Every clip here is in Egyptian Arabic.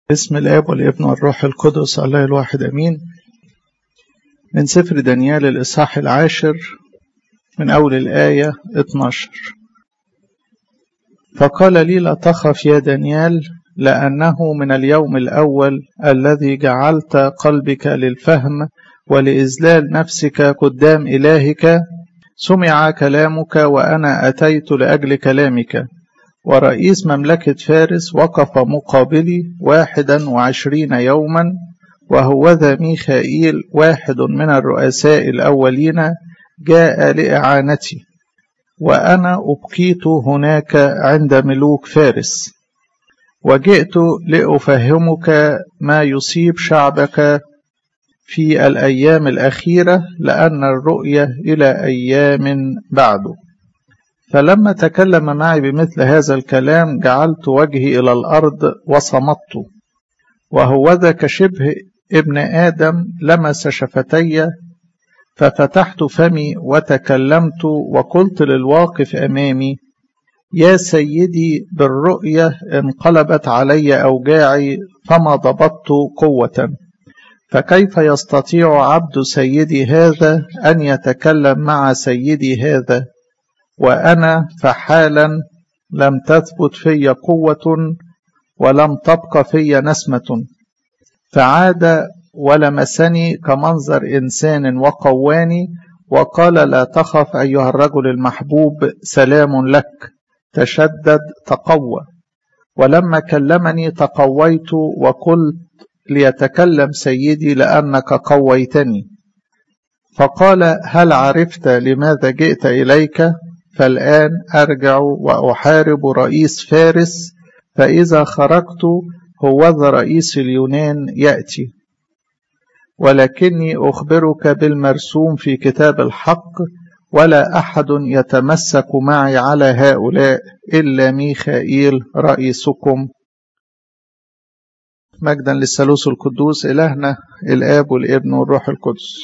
باسم الاب والابن والروح القدس الله الواحد امين من سفر دانيال الاصحاح العاشر من اول الايه 12 فقال لي لا تخف يا دانيال لانه من اليوم الاول الذي جعلت قلبك للفهم ولاذلال نفسك قدام الهك سمع كلامك وانا اتيت لاجل كلامك ورئيس مملكة فارس وقف مقابلي واحدا وعشرين يوما وهوذا ميخائيل واحد من الرؤساء الأولين جاء لإعانتي وأنا أبقيت هناك عند ملوك فارس وجئت لأفهمك ما يصيب شعبك في الأيام الأخيرة لأن الرؤية إلى أيام بعده فلما تكلم معي بمثل هذا الكلام جعلت وجهي إلى الأرض وصمت وهوذا كشبه ابن آدم لمس شفتي ففتحت فمي وتكلمت وقلت للواقف أمامي يا سيدي بالرؤية انقلبت علي أوجاعي فما ضبطت قوة فكيف يستطيع عبد سيدي هذا أن يتكلم مع سيدي هذا وأنا فحالا لم تثبت في قوة ولم تبق في نسمة فعاد ولمسني كمنظر إنسان وقواني وقال لا تخف أيها الرجل المحبوب سلام لك تشدد تقوى ولما كلمني تقويت وقلت ليتكلم سيدي لأنك قويتني فقال هل عرفت لماذا جئت إليك فالآن أرجع وأحارب رئيس فارس فإذا خرجت هوذا رئيس اليونان يأتي ولكني أخبرك بالمرسوم في كتاب الحق ولا أحد يتمسك معي على هؤلاء إلا ميخائيل رئيسكم مجدا للثالوث القدوس إلهنا الآب والابن والروح القدس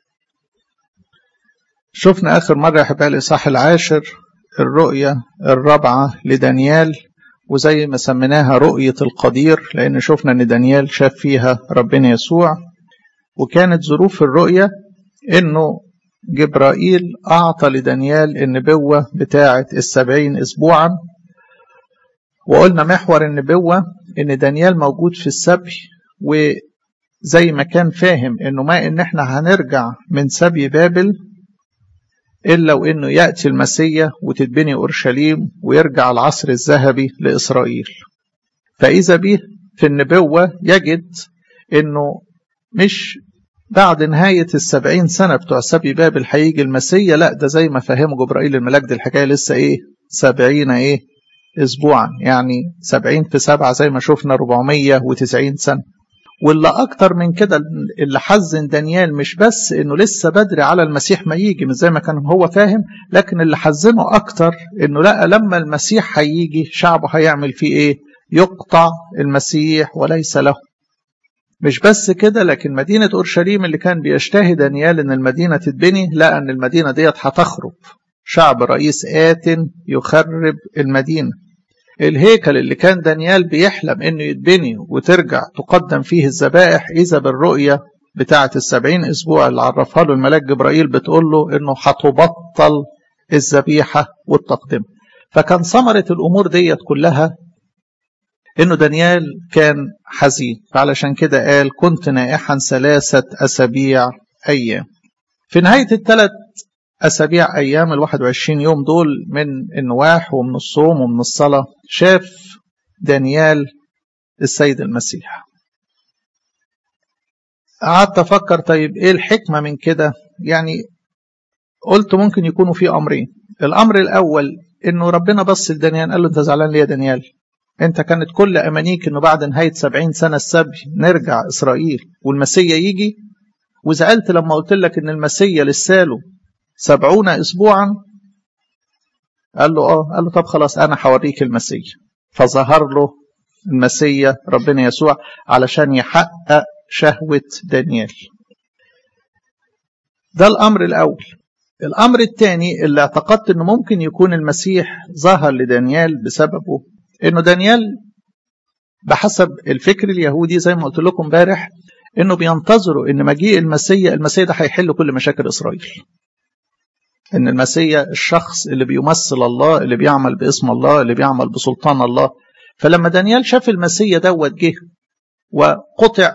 شفنا آخر مرة يا الإصحاح العاشر الرؤية الرابعة لدانيال وزي ما سميناها رؤية القدير لأن شفنا إن دانيال شاف فيها ربنا يسوع وكانت ظروف الرؤية إنه جبرائيل أعطى لدانيال النبوة بتاعة السبعين أسبوعا وقلنا محور النبوة إن دانيال موجود في السبي وزي ما كان فاهم إنه ما إن إحنا هنرجع من سبي بابل إلا وإنه يأتي المسيح وتتبني أورشليم ويرجع العصر الذهبي لإسرائيل فإذا به في النبوة يجد إنه مش بعد نهاية السبعين سنة بتوع سبي بابل هيجي المسيح لا ده زي ما فهمه جبرائيل الملاك دي الحكاية لسه إيه سبعين إيه أسبوعا يعني سبعين في سبعة زي ما شفنا ربعمية وتسعين سنة واللي أكتر من كده اللي حزن دانيال مش بس إنه لسه بدري على المسيح ما يجي مش زي ما كان هو فاهم لكن اللي حزنه أكتر إنه لقى لما المسيح هيجي شعبه هيعمل فيه إيه؟ يقطع المسيح وليس له. مش بس كده لكن مدينة أورشليم اللي كان بيشتهي دانيال إن المدينة تتبني لقى إن المدينة ديت هتخرب. شعب رئيس آت يخرب المدينة. الهيكل اللي كان دانيال بيحلم انه يتبني وترجع تقدم فيه الذبائح اذا بالرؤيه بتاعه السبعين اسبوع اللي عرفها له الملاك جبرائيل بتقول له انه هتبطل الذبيحه والتقدمه فكان ثمره الامور ديت كلها انه دانيال كان حزين فعلشان كده قال كنت نائحا ثلاثه اسابيع ايام في نهايه الثلاث أسابيع أيام ال 21 يوم دول من النواح ومن الصوم ومن الصلاة شاف دانيال السيد المسيح قعدت أفكر طيب إيه الحكمة من كده يعني قلت ممكن يكونوا في أمرين الأمر الأول إنه ربنا بص لدانيال قال له أنت زعلان ليه يا دانيال أنت كانت كل أمانيك إنه بعد نهاية سبعين سنة السبي نرجع إسرائيل والمسيا يجي وزعلت لما قلت لك إن المسيا لساله سبعون أسبوعا قال له آه قال له طب خلاص أنا هوريك المسيح فظهر له المسيح ربنا يسوع علشان يحقق شهوة دانيال ده الأمر الأول الأمر الثاني اللي اعتقدت أنه ممكن يكون المسيح ظهر لدانيال بسببه أنه دانيال بحسب الفكر اليهودي زي ما قلت لكم امبارح انه بينتظروا ان مجيء المسيا المسيا ده هيحل كل مشاكل اسرائيل ان المسيا الشخص اللي بيمثل الله اللي بيعمل باسم الله اللي بيعمل بسلطان الله فلما دانيال شاف المسيا دوت جه وقطع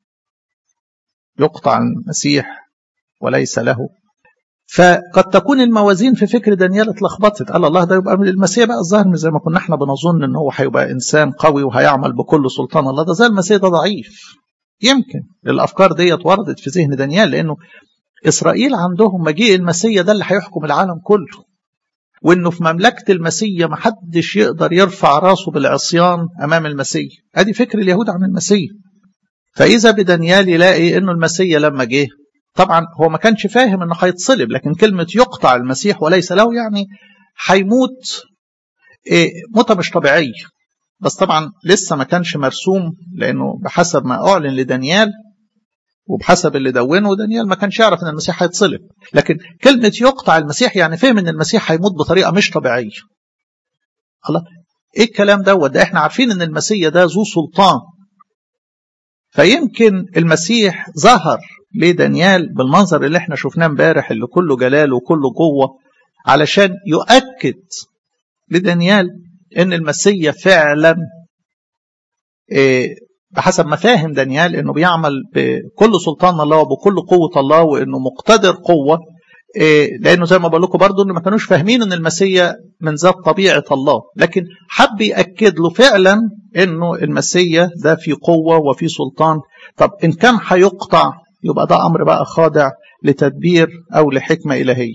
يقطع المسيح وليس له فقد تكون الموازين في فكر دانيال اتلخبطت قال الله ده يبقى من المسيح بقى الظاهر مش زي ما كنا احنا بنظن ان هو هيبقى انسان قوي وهيعمل بكل سلطان الله ده زي المسيح ده ضعيف يمكن الافكار ديت وردت في ذهن دانيال لانه اسرائيل عندهم مجيء المسيح ده اللي هيحكم العالم كله وانه في مملكه المسيح ما حدش يقدر يرفع راسه بالعصيان امام المسيح ادي فكر اليهود عن المسيح فاذا بدانيال يلاقي انه المسيح لما جه طبعا هو ما كانش فاهم انه هيتصلب لكن كلمه يقطع المسيح وليس له يعني هيموت إيه موته مش طبيعيه بس طبعا لسه ما كانش مرسوم لانه بحسب ما اعلن لدانيال وبحسب اللي دونه دانيال ما كانش يعرف ان المسيح هيتصلب لكن كلمه يقطع المسيح يعني فهم ان المسيح هيموت بطريقه مش طبيعيه الله ايه الكلام دوت ده احنا عارفين ان المسيح ده ذو سلطان فيمكن المسيح ظهر لدانيال بالمنظر اللي احنا شفناه امبارح اللي كله جلال وكله قوه علشان يؤكد لدانيال ان المسيح فعلا إيه بحسب ما فاهم دانيال انه بيعمل بكل سلطان الله وبكل قوه الله وانه مقتدر قوه إيه لانه زي ما بقول لكم برضه ان ما كانوش فاهمين ان المسيح من ذات طبيعه الله لكن حب ياكد له فعلا انه المسيح ده في قوه وفي سلطان طب ان كان هيقطع يبقى ده امر بقى خاضع لتدبير او لحكمه الهيه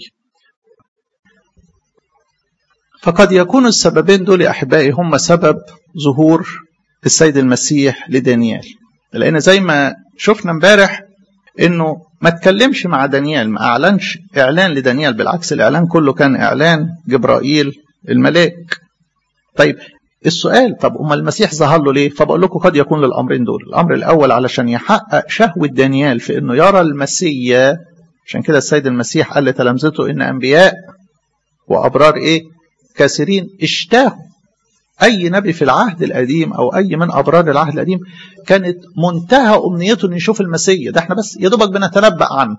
فقد يكون السببين دول احبائي هم سبب ظهور السيد المسيح لدانيال لان زي ما شفنا امبارح انه ما تكلمش مع دانيال ما اعلنش اعلان لدانيال بالعكس الاعلان كله كان اعلان جبرائيل الملاك طيب السؤال طب امال المسيح ظهر له ليه فبقول لكم قد يكون للامرين دول الامر الاول علشان يحقق شهوه دانيال في انه يرى المسيح عشان كده السيد المسيح قال لتلامذته ان انبياء وابرار ايه كثيرين اشتاهوا اي نبي في العهد القديم او اي من ابرار العهد القديم كانت منتهى امنيته انه يشوف المسيح ده احنا بس يا دوبك بنتنبأ عنه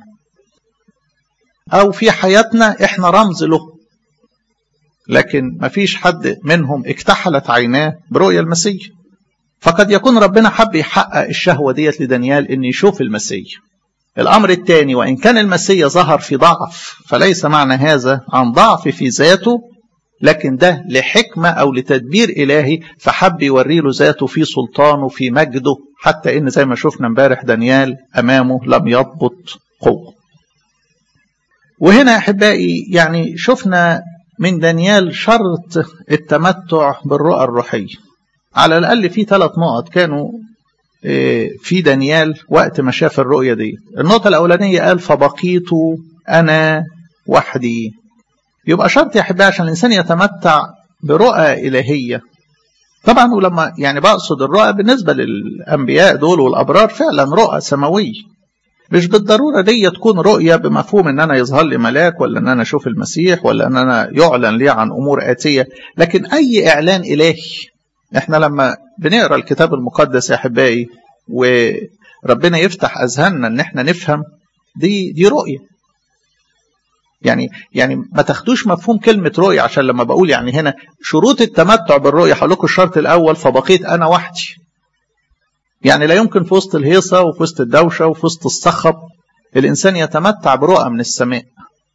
او في حياتنا احنا رمز له لكن ما فيش حد منهم اكتحلت عيناه برؤية المسيح فقد يكون ربنا حب يحقق الشهوة ديت لدانيال ان يشوف المسيح الامر الثاني وان كان المسيح ظهر في ضعف فليس معنى هذا عن ضعف في ذاته لكن ده لحكمة أو لتدبير إلهي فحب يوري له ذاته في سلطانه في مجده حتى إن زي ما شفنا امبارح دانيال أمامه لم يضبط قوة وهنا أحبائي يعني شفنا من دانيال شرط التمتع بالرؤى الروحية على الأقل في ثلاث نقط كانوا في دانيال وقت ما شاف الرؤية دي النقطة الأولانية قال فبقيت أنا وحدي يبقى شرط يا احبائي عشان الانسان يتمتع برؤى الهيه طبعا ولما يعني بقصد الرؤى بالنسبه للانبياء دول والابرار فعلا رؤى سماويه مش بالضروره دي تكون رؤيه بمفهوم ان انا يظهر لي ملاك ولا ان انا اشوف المسيح ولا ان انا يعلن لي عن امور اتيه لكن اي اعلان الهي احنا لما بنقرا الكتاب المقدس يا احبائي وربنا يفتح اذهاننا ان احنا نفهم دي دي رؤيه يعني يعني ما تاخدوش مفهوم كلمة رؤية عشان لما بقول يعني هنا شروط التمتع بالرؤية هقول لكم الشرط الأول فبقيت أنا وحدي. يعني لا يمكن في وسط الهيصة وفي وسط الدوشة وفي وسط الصخب الإنسان يتمتع برؤى من السماء.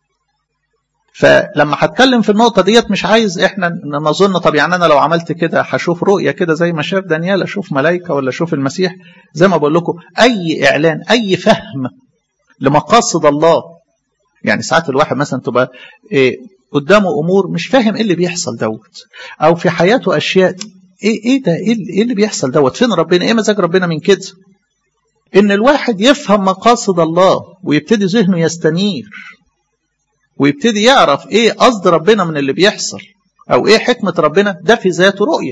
فلما هتكلم في النقطة ديت مش عايز احنا نظن طب يعني أنا لو عملت كده هشوف رؤية كده زي ما شاف دانيال أشوف ملائكة ولا أشوف المسيح زي ما بقول لكم أي إعلان أي فهم لمقاصد الله يعني ساعات الواحد مثلا تبقى إيه قدامه امور مش فاهم ايه اللي بيحصل دوت او في حياته اشياء ايه ايه ده ايه اللي بيحصل دوت فين ربنا ايه مزاج ربنا من كده ان الواحد يفهم مقاصد الله ويبتدي ذهنه يستنير ويبتدي يعرف ايه قصد ربنا من اللي بيحصل او ايه حكمه ربنا ده في ذاته رؤيه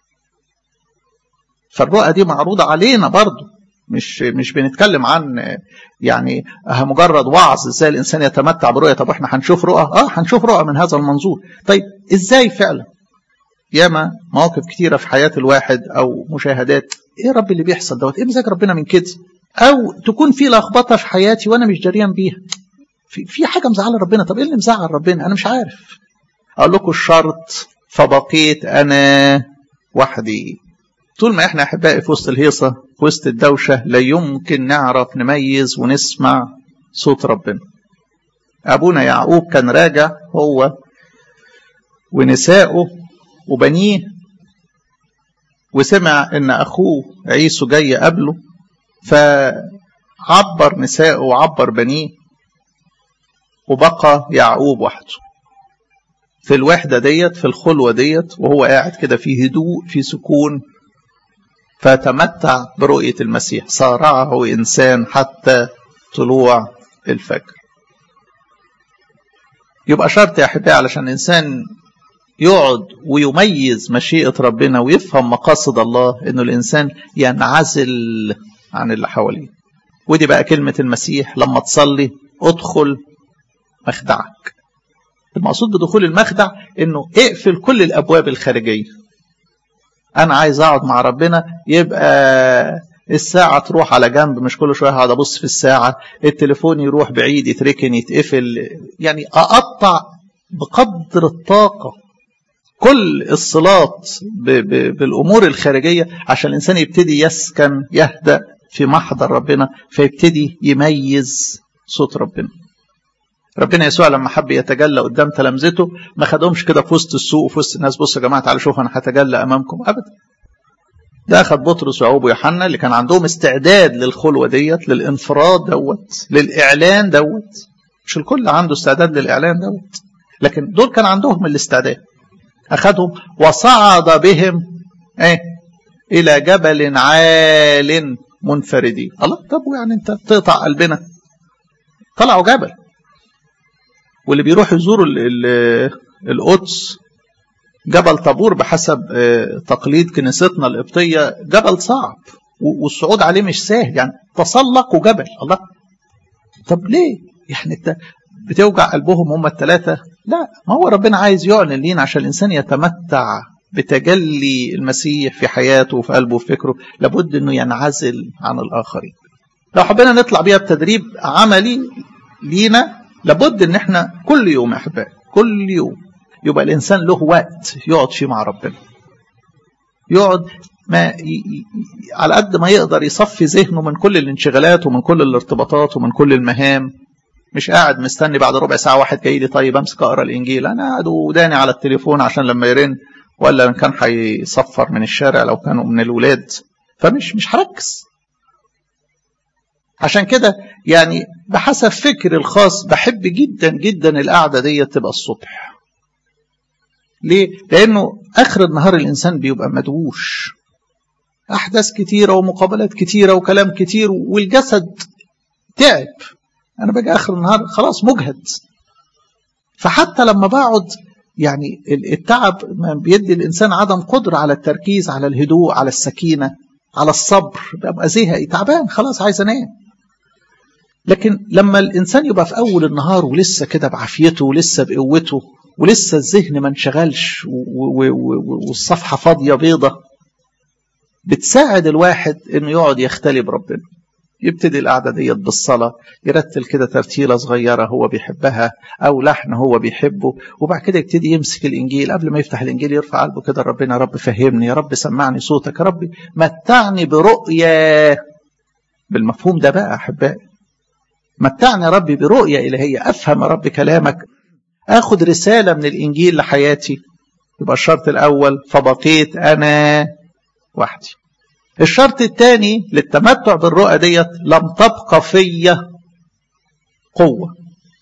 فالرؤى دي معروضه علينا برضه مش مش بنتكلم عن يعني مجرد وعظ ازاي الانسان يتمتع برؤيه طب احنا هنشوف رؤى اه هنشوف رؤى من هذا المنظور طيب ازاي فعلا ياما مواقف كتيرة في حياة الواحد أو مشاهدات إيه رب اللي بيحصل دوت إيه مزاج ربنا من كده أو تكون في لخبطة في حياتي وأنا مش جريان بيها في, في حاجة مزعلة ربنا طب إيه اللي مزعل ربنا أنا مش عارف أقول لكم الشرط فبقيت أنا وحدي طول ما إحنا أحبائي في وسط الهيصة في وسط الدوشة لا يمكن نعرف نميز ونسمع صوت ربنا أبونا يعقوب كان راجع هو ونسائه وبنيه وسمع ان اخوه عيسو جاي قبله فعبر نسائه وعبر بنيه وبقى يعقوب وحده في الوحدة ديت في الخلوة ديت وهو قاعد كده في هدوء في سكون فتمتع برؤية المسيح صارعه إنسان حتى طلوع الفجر يبقى شرط يا أحبائي علشان الإنسان يقعد ويميز مشيئة ربنا ويفهم مقاصد الله انه الانسان ينعزل عن اللي حواليه ودي بقى كلمة المسيح لما تصلي ادخل مخدعك المقصود بدخول المخدع انه اقفل كل الابواب الخارجية انا عايز اقعد مع ربنا يبقى الساعة تروح على جنب مش كل شوية هقعد ابص في الساعة التليفون يروح بعيد يتركن يتقفل يعني اقطع بقدر الطاقة كل الصلات بالامور الخارجيه عشان الانسان يبتدي يسكن يهدأ في محضر ربنا فيبتدي يميز صوت ربنا. ربنا يسوع لما حب يتجلى قدام تلامذته ما خدهمش كده في وسط السوق وفي وسط الناس بصوا يا جماعه تعالوا شوفوا انا هتجلى امامكم ابدا. ده اخذ بطرس ويعقوب ويوحنا اللي كان عندهم استعداد للخلوه ديت للانفراد دوت للاعلان دوت مش الكل عنده استعداد للاعلان دوت لكن دول كان عندهم الاستعداد أخذهم وصعد بهم إيه إلى جبل عال منفردين الله طب يعني أنت تقطع قلبنا طلعوا جبل واللي بيروح يزوروا القدس جبل طابور بحسب تقليد كنيستنا القبطية جبل صعب والصعود عليه مش سهل يعني تسلقوا جبل الله طب ليه يعني انت بتوجع قلبهم هم الثلاثة لا ما هو ربنا عايز يعلن لينا عشان الإنسان يتمتع بتجلي المسيح في حياته وفي قلبه وفي فكره لابد أنه ينعزل عن الآخرين لو حبينا نطلع بيها بتدريب عملي لينا لابد ان احنا كل يوم يا احبائي كل يوم يبقى الانسان له وقت يقعد فيه مع ربنا يقعد ما ي... ي... على قد ما يقدر يصفي ذهنه من كل الانشغالات ومن كل الارتباطات ومن كل المهام مش قاعد مستني بعد ربع ساعة واحد جاي لي طيب امسك اقرا الانجيل انا قاعد وداني على التليفون عشان لما يرن ولا ان كان هيصفر من الشارع لو كانوا من الولاد فمش مش هركز عشان كده يعني بحسب فكري الخاص بحب جدا جدا القعدة دي تبقى الصبح ليه؟ لأنه آخر النهار الإنسان بيبقى مدووش أحداث كتيرة ومقابلات كتيرة وكلام كتير والجسد تعب أنا باجي آخر النهار خلاص مجهد فحتى لما بقعد يعني التعب بيدي الإنسان عدم قدرة على التركيز على الهدوء على السكينة على الصبر ببقى زهقي تعبان خلاص عايز أنام لكن لما الإنسان يبقى في أول النهار ولسه كده بعافيته ولسه بقوته ولسه الذهن ما انشغلش والصفحة فاضية بيضة بتساعد الواحد انه يقعد يختلي بربنا يبتدي القعدة ديت بالصلاة يرتل كده ترتيلة صغيرة هو بيحبها أو لحن هو بيحبه وبعد كده يبتدي يمسك الإنجيل قبل ما يفتح الإنجيل يرفع قلبه كده ربنا يا رب فهمني يا رب سمعني صوتك يا رب متعني برؤية بالمفهوم ده بقى أحبائي متعني يا ربي برؤية إلهية أفهم يا رب كلامك أخذ رسالة من الإنجيل لحياتي يبقى الشرط الأول فبقيت أنا وحدي الشرط الثاني للتمتع بالرؤى ديت لم تبقى فيا قوة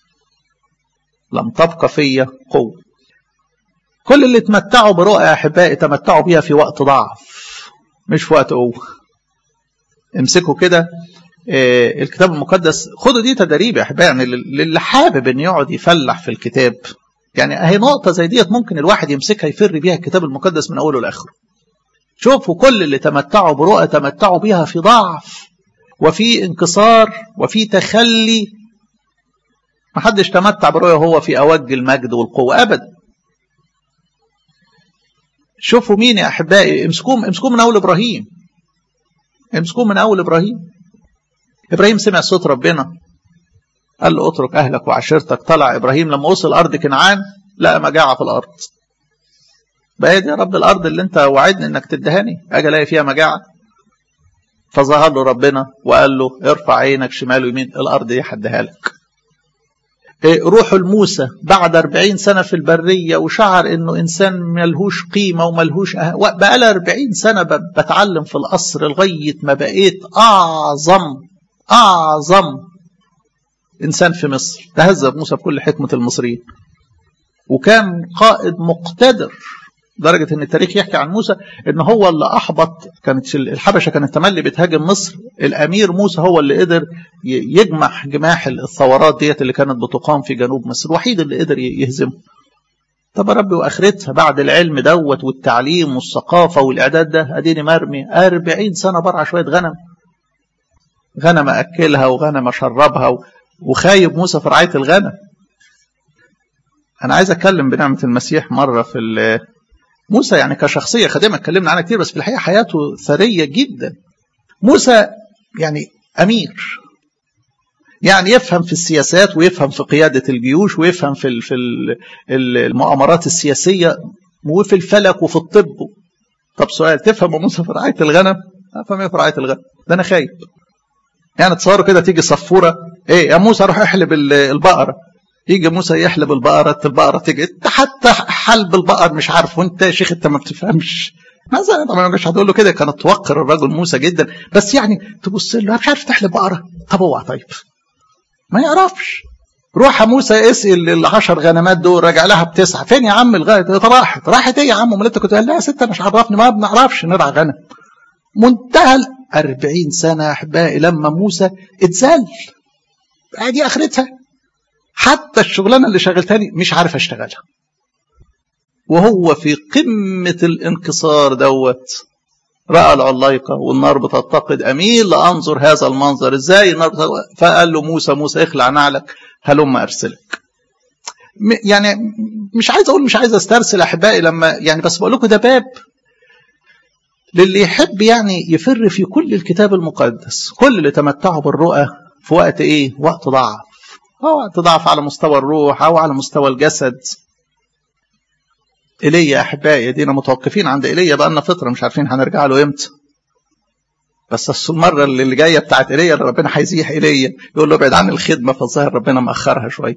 لم تبقى فيا قوة كل اللي تمتعوا برؤى يا أحبائي تمتعوا بيها في وقت ضعف مش في وقت قوة امسكوا كده الكتاب المقدس خدوا دي تدريب يا احبائي يعني للي حابب ان يقعد يفلح في الكتاب يعني اهي نقطه زي ديت ممكن الواحد يمسكها يفر بيها الكتاب المقدس من اوله لاخره شوفوا كل اللي تمتعوا برؤى تمتعوا بيها في ضعف وفي انكسار وفي تخلي ما حدش تمتع برؤية هو في أوج المجد والقوة أبدا شوفوا مين يا احبائي امسكوهم امسكوهم من اول ابراهيم امسكوهم من اول ابراهيم ابراهيم سمع صوت ربنا قال له اترك اهلك وعشيرتك طلع ابراهيم لما وصل ارض كنعان لقى مجاعه في الارض بقى دي يا رب الارض اللي انت وعدني انك تدهاني اجي الاقي فيها مجاعه فظهر له ربنا وقال له ارفع عينك شمال ويمين الارض دي هديها لك روحوا لموسى بعد 40 سنة في البرية وشعر انه انسان ملهوش قيمة وملهوش أه... بقى لها 40 سنة بتعلم في القصر لغاية ما بقيت اعظم اعظم انسان في مصر تهذب موسى بكل حكمة المصريين وكان قائد مقتدر لدرجة ان التاريخ يحكي عن موسى ان هو اللي احبط كانت الحبشة كانت تملي بتهاجم مصر الامير موسى هو اللي قدر يجمح جماح الثورات ديت اللي كانت بتقام في جنوب مصر الوحيد اللي قدر يهزمه طب يا ربي واخرتها بعد العلم دوت والتعليم والثقافة والاعداد ده اديني مرمي 40 سنة برع شوية غنم غنم اكلها وغنم اشربها وخايب موسى في رعاية الغنم انا عايز اتكلم بنعمة المسيح مرة في موسى يعني كشخصية خادمة اتكلمنا عنها كتير بس في الحقيقة حياته ثرية جدا موسى يعني أمير يعني يفهم في السياسات ويفهم في قيادة الجيوش ويفهم في في المؤامرات السياسية وفي الفلك وفي الطب طب سؤال تفهم موسى في رعاية الغنم؟ أفهم ايه في رعاية الغنم؟ ده أنا خايب يعني تصوروا كده تيجي صفورة ايه يا موسى روح احلب البقرة يجي موسى يحلب البقرة البقرة تيجي انت حتى حلب البقر مش عارف وانت يا شيخ انت ما بتفهمش مثلا طبعا مش هتقول له كده كانت توقر الرجل موسى جدا بس يعني تبص له مش عارف تحلب بقرة طب اوعى طيب ما يعرفش روح يا موسى اسال العشر غنمات دول راجع لها بتسعه فين يا عم الغايه راحت راحت ايه يا عم امال انت كنت قال لا يا ست مش عرفني ما بنعرفش نرعى غنم منتهى 40 سنه يا احبائي لما موسى اتذل دي اخرتها حتى الشغلانه اللي شغلتني مش عارف اشتغلها وهو في قمه الانكسار دوت راى العلايقه والنار بتتقد اميل لانظر هذا المنظر ازاي النار بتتقد فقال له موسى موسى اخلع نعلك هلم ارسلك يعني مش عايز اقول مش عايز استرسل احبائي لما يعني بس بقول لكم ده باب للي يحب يعني يفر في كل الكتاب المقدس كل اللي تمتعوا بالرؤى في وقت ايه وقت ضعف أو وقت ضعف على مستوى الروح أو على مستوى الجسد إيليا أحبائي دينا متوقفين عند إيليا بقى لنا فترة مش عارفين هنرجع له إمتى بس المرة اللي جاية بتاعت إيليا اللي ربنا هيزيح إيليا يقول له ابعد عن الخدمة فالظاهر ربنا مأخرها شوية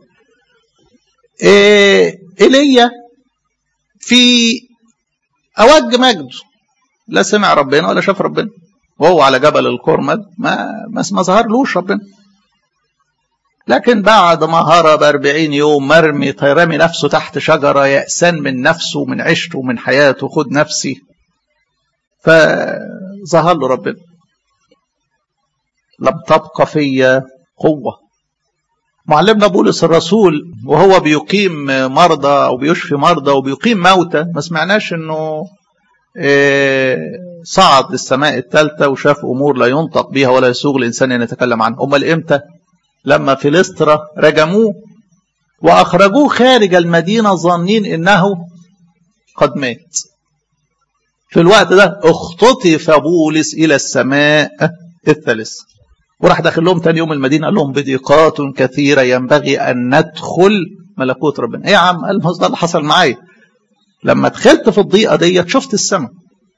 إيه إيليا في أوج مجده لا سمع ربنا ولا شاف ربنا وهو على جبل الكرمل ما ما, ما ظهرلوش ربنا لكن بعد ما هرب أربعين يوم مرمي رمي نفسه تحت شجرة يأسان من نفسه ومن عيشته ومن حياته خد نفسي فظهر له ربنا لم تبقى في قوة معلمنا بولس الرسول وهو بيقيم مرضى أو بيشفي مرضى وبيقيم موتى ما سمعناش أنه صعد للسماء الثالثة وشاف أمور لا ينطق بها ولا يسوغ الإنسان أن يتكلم عنها أمال إمتى لما فيلسترا رجموه وأخرجوه خارج المدينة ظانين إنه قد مات في الوقت ده اختطف بولس إلى السماء الثالثة وراح داخل لهم تاني يوم المدينة قال لهم بضيقات كثيرة ينبغي أن ندخل ملكوت ربنا إيه يا عم قال ده اللي حصل معايا لما دخلت في الضيقة ديت شفت السماء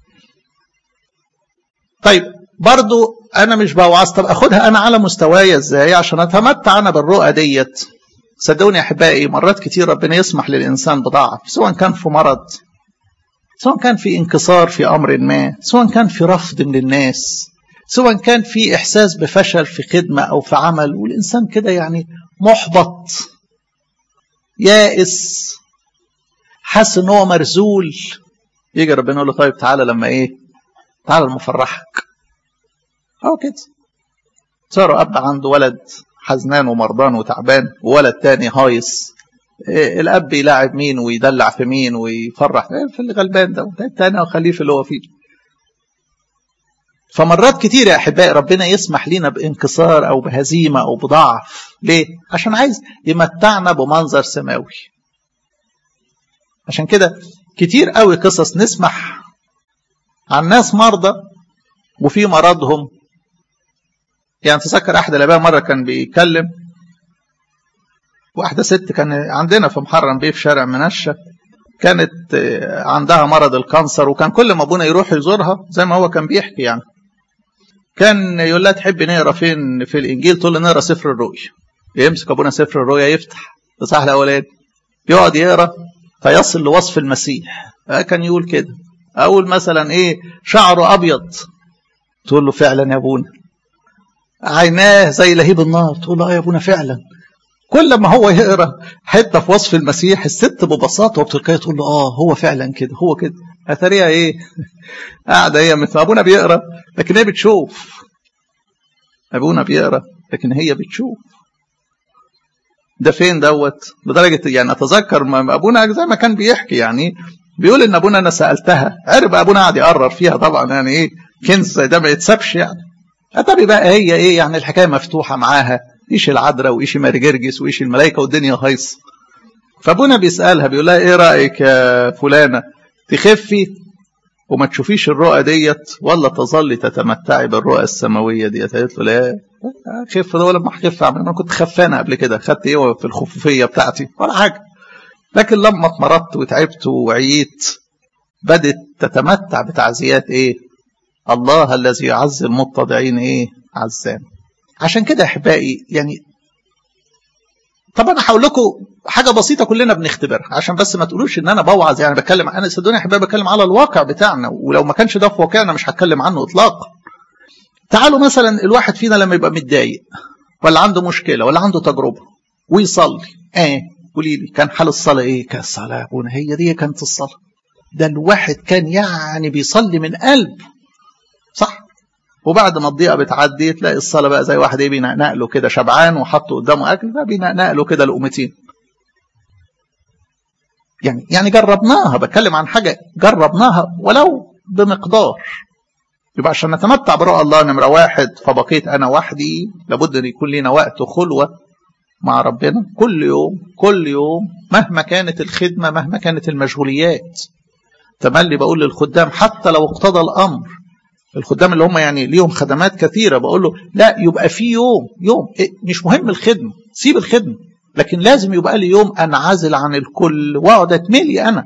طيب برضو انا مش بوعظ طب اخدها انا على مستواي ازاي عشان اتمتع انا بالرؤى ديت صدقوني يا احبائي مرات كتير ربنا يسمح للانسان بضعف سواء كان في مرض سواء كان في انكسار في امر ما سواء كان في رفض من الناس سواء كان في احساس بفشل في خدمه او في عمل والانسان كده يعني محبط يائس حاسس ان هو مرزول يجي ربنا يقول له طيب تعالى لما ايه تعالى لما افرحك أو كده صار أب عنده ولد حزنان ومرضان وتعبان وولد تاني هايص إيه الأب يلاعب مين ويدلع في مين ويفرح في اللي غلبان ده التاني وخليه في اللي هو فيه فمرات كتير يا أحبائي ربنا يسمح لنا بانكسار أو بهزيمة أو بضعف ليه؟ عشان عايز يمتعنا بمنظر سماوي عشان كده كتير قوي قصص نسمح عن ناس مرضى وفي مرضهم يعني تذكر احد الاباء مره كان بيتكلم واحده ست كان عندنا في محرم بيه في شارع منشة كانت عندها مرض الكانسر وكان كل ما ابونا يروح يزورها زي ما هو كان بيحكي يعني كان يقول لها تحب نقرا فين في الانجيل تقول له نقرا سفر الرؤيا يمسك ابونا سفر الرؤيا يفتح الاصحاح الاولاني يقعد يقرا فيصل لوصف المسيح كان يقول كده اقول مثلا ايه شعره ابيض تقول له فعلا يا ابونا عيناه زي لهيب النار تقول له اه يا ابونا فعلا كل ما هو يقرا حته في وصف المسيح الست ببساطه وبتلقائيه تقول له اه هو فعلا كده هو كده اتاريها ايه قاعده هي مثل ابونا بيقرا لكن هي بتشوف ابونا بيقرا لكن هي بتشوف ده فين دوت لدرجه يعني اتذكر ما ابونا زي ما كان بيحكي يعني بيقول ان ابونا انا سالتها عرف ابونا قاعد يقرر فيها طبعا يعني ايه كنز زي ده ما يتسابش يعني اتاري بقى هي ايه يعني الحكايه مفتوحه معاها ايش العذراء وايش ماري جرجس وايش الملائكه والدنيا هايصه فابونا بيسالها بيقول لها ايه رايك يا فلانه تخفي وما تشوفيش الرؤى ديت ولا تظلي تتمتعي بالرؤى السماويه ديت قالت له لا خف ده ولا ما هخف انا كنت خفانه قبل كده خدت ايه في الخفوفيه بتاعتي ولا حاجه لكن لما اتمرضت وتعبت وعييت بدت تتمتع بتعزيات ايه الله الذي يعزي المتضعين ايه عزام عشان كده احبائي يعني طب انا هقول لكم حاجه بسيطه كلنا بنختبرها عشان بس ما تقولوش ان انا بوعظ يعني بتكلم انا صدقوني يا احبائي بتكلم على الواقع بتاعنا ولو ما كانش ده في واقعنا مش هتكلم عنه اطلاقا تعالوا مثلا الواحد فينا لما يبقى متضايق ولا عنده مشكله ولا عنده تجربه ويصلي اه قولي لي كان حال الصلاه ايه كان الصلاه يا ابونا هي دي كانت الصلاه ده الواحد كان يعني بيصلي من قلب صح وبعد ما الضيقه بتعدي تلاقي الصلاه بقى زي واحد ايه بينقنق له كده شبعان وحطه قدامه اكل فبينقنق له كده لقمتين يعني يعني جربناها بتكلم عن حاجه جربناها ولو بمقدار يبقى عشان نتمتع برؤى الله نمره واحد فبقيت انا وحدي لابد ان يكون لنا وقت خلوه مع ربنا كل يوم كل يوم مهما كانت الخدمه مهما كانت المشغوليات تملي بقول للخدام حتى لو اقتضى الامر الخدام اللي هم يعني ليهم خدمات كثيره بقول له لا يبقى في يوم يوم إيه مش مهم الخدمه سيب الخدمه لكن لازم يبقى لي يوم انعزل عن الكل واقعد اتملي انا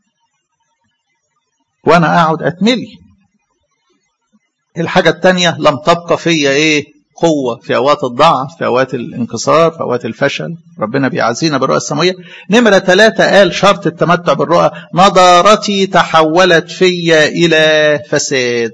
وانا اقعد اتملي الحاجه الثانيه لم تبقى فيا ايه قوة في أوقات الضعف في أوقات الانكسار في أوقات الفشل ربنا بيعزينا بالرؤى السماوية نمرة ثلاثة قال شرط التمتع بالرؤى نضارتي تحولت فيا إلى فساد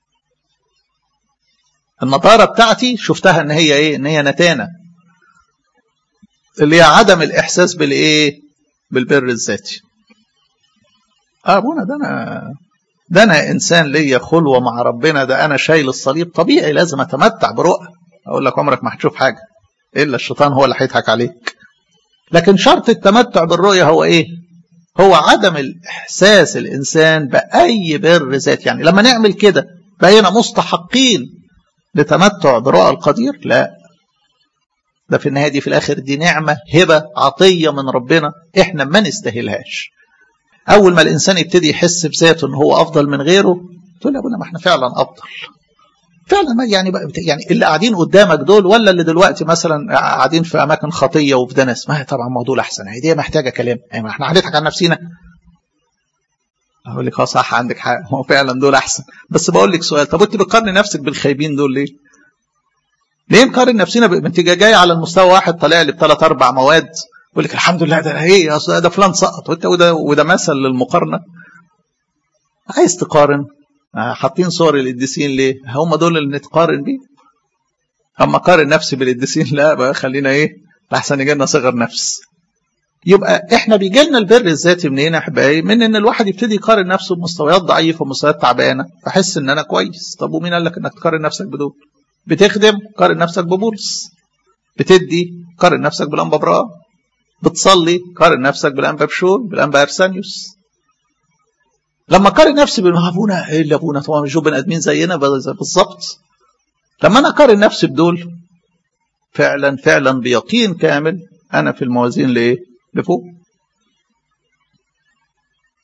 النضارة بتاعتي شفتها ان هي ايه ان هي نتانة اللي هي عدم الاحساس بالايه بالبر الذاتي اه ابونا ده انا ده انا انسان ليا خلوه مع ربنا ده انا شايل الصليب طبيعي لازم اتمتع برؤى اقول لك عمرك ما هتشوف حاجه الا الشيطان هو اللي هيضحك عليك لكن شرط التمتع بالرؤيه هو ايه هو عدم الاحساس الانسان باي بر ذاتي يعني لما نعمل كده بقينا مستحقين لتمتع برؤى القدير لا ده في النهايه دي في الاخر دي نعمه هبه عطيه من ربنا احنا ما نستاهلهاش اول ما الانسان يبتدي يحس بذاته ان هو افضل من غيره تقول يا ابونا ما احنا فعلا افضل فعلا ما يعني يعني اللي قاعدين قدامك دول ولا اللي دلوقتي مثلا قاعدين في اماكن خطيه وفي دنس ما هي طبعا ما دول احسن هي دي محتاجه كلام يعني ما احنا هنضحك على نفسنا اقول لك اه صح عندك حق هو فعلا دول احسن بس بقول لك سؤال طب انت بتقارن نفسك بالخايبين دول ليه؟ ليه نقارن نفسنا ب... انت جاي على المستوى واحد طالع لي بثلاث اربع مواد يقول لك الحمد لله ده ايه اصل ده فلان سقط وانت وده وده مثل للمقارنه عايز تقارن حاطين صور القديسين ليه؟ هم دول اللي نتقارن بيه اما قارن نفسي بالقديسين لا بقى خلينا ايه؟ احسن يجي لنا صغر نفس يبقى احنا بيجي لنا البر الذاتي منين يا احبائي؟ من ان الواحد يبتدي يقارن نفسه بمستويات ضعيفه ومستويات تعبانه فاحس ان انا كويس، طب ومين قال لك انك تقارن نفسك بدول؟ بتخدم قارن نفسك ببولس. بتدي قارن نفسك بالانبا ابراهيم. بتصلي قارن نفسك بالانبا بشور بالانبا ارسانيوس. لما قارن نفسي ابونا ايه اللي ابونا طبعا مش بني ادمين زينا بالظبط. لما انا اقارن نفسي بدول فعلا فعلا بيقين كامل انا في الموازين لايه؟ لفوق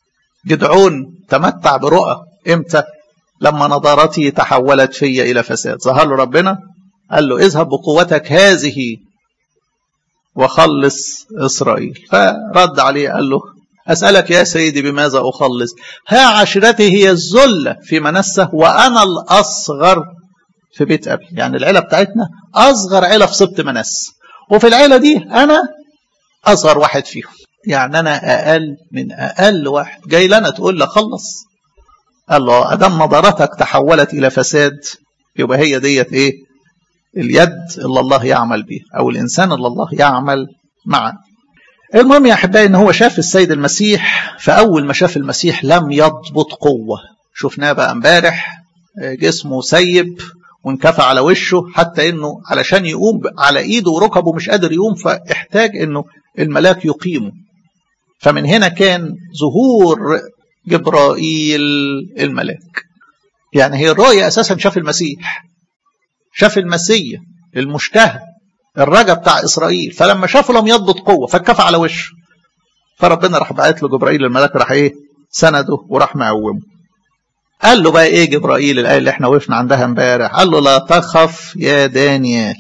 جدعون تمتع برؤى امتى لما نظرتي تحولت في الى فساد ظهر له ربنا قال له اذهب بقوتك هذه وخلص اسرائيل فرد عليه قال له اسالك يا سيدي بماذا اخلص ها عشيرتي هي الذله في منسه وانا الاصغر في بيت ابي يعني العيله بتاعتنا اصغر عيله في سبط منس وفي العيله دي انا اصغر واحد فيهم يعني انا اقل من اقل واحد جاي لنا تقول لي خلص قال له ادام نظرتك تحولت الى فساد يبقى هي ديت ايه اليد اللي الله يعمل بها او الانسان اللي الله يعمل معه المهم يا احبائي ان هو شاف السيد المسيح فاول ما شاف المسيح لم يضبط قوه شفناه بقى امبارح جسمه سيب وانكفى على وشه حتى انه علشان يقوم على ايده وركبه مش قادر يقوم فاحتاج انه الملاك يقيمه فمن هنا كان ظهور جبرائيل الملاك يعني هي الرؤية اساسا شاف المسيح شاف المسيح المشتهى الرجا بتاع اسرائيل فلما شافه لم يضبط قوه فاتكفى على وشه فربنا راح بعت له جبرائيل الملاك راح ايه سنده وراح مقومه قال له بقى ايه جبرائيل الايه اللي احنا وقفنا عندها امبارح قال له لا تخف يا دانيال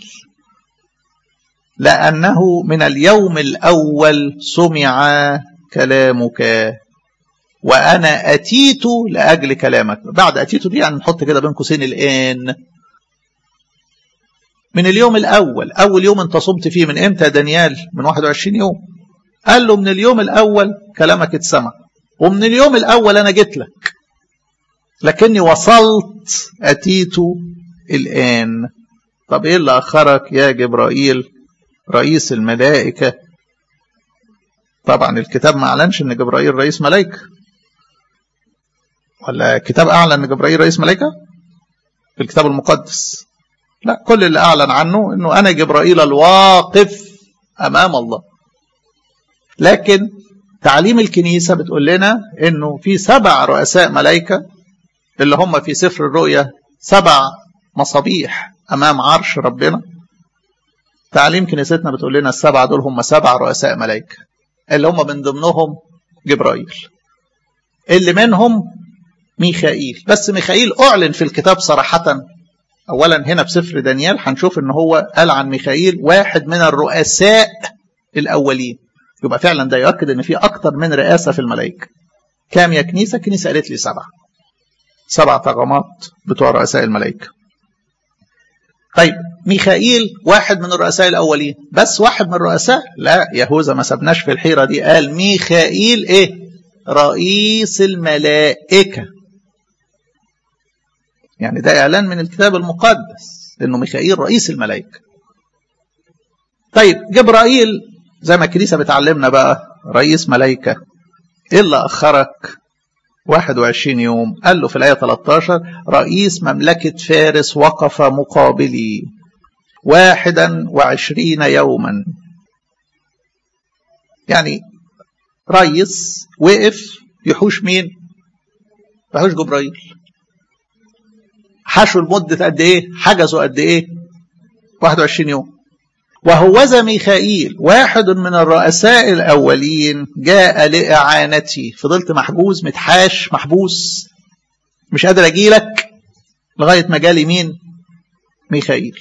لانه من اليوم الاول سمع كلامك وانا اتيت لاجل كلامك بعد اتيت دي يعني نحط كده بين قوسين الان من اليوم الاول اول يوم انت صمت فيه من امتى يا دانيال من 21 يوم قال له من اليوم الاول كلامك اتسمع ومن اليوم الاول انا جيت لك لكني وصلت اتيت الان طب ايه اللي اخرك يا جبرائيل رئيس الملائكه طبعا الكتاب ما اعلنش ان جبرائيل رئيس ملائكه ولا الكتاب اعلن ان جبرائيل رئيس ملائكه في الكتاب المقدس لا كل اللي اعلن عنه انه انا جبرائيل الواقف امام الله لكن تعليم الكنيسه بتقول لنا انه في سبع رؤساء ملائكه اللي هم في سفر الرؤيا سبع مصابيح امام عرش ربنا تعليم كنيستنا بتقول لنا السبعه دول هم سبع رؤساء ملائكه اللي هم من ضمنهم جبرائيل اللي منهم ميخائيل بس ميخائيل اعلن في الكتاب صراحه اولا هنا في سفر دانيال هنشوف ان هو قال عن ميخائيل واحد من الرؤساء الاولين يبقى فعلا ده يؤكد ان في اكتر من رئاسه في الملائكه كام يا كنيسه كنيسه قالت لي سبعه سبع طغمات بتوع رؤساء الملائكه طيب ميخائيل واحد من الرؤساء الاولين بس واحد من الرؤساء لا يهوذا ما سبناش في الحيره دي قال ميخائيل ايه رئيس الملائكه يعني ده اعلان من الكتاب المقدس انه ميخائيل رئيس الملائكه طيب جبرائيل زي ما الكنيسه بتعلمنا بقى رئيس ملائكه ايه اللي اخرك 21 يوم قال له في الايه 13 رئيس مملكه فارس وقف مقابلي واحدا وعشرين يوما يعني رئيس وقف يحوش مين يحوش جبرائيل حشوا لمدة قد ايه حجزوا قد ايه 21 يوم وهوذا ميخائيل واحد من الرؤساء الأولين جاء لإعانتي فضلت محجوز متحاش محبوس مش قادر أجيلك لغاية ما جالي مين ميخائيل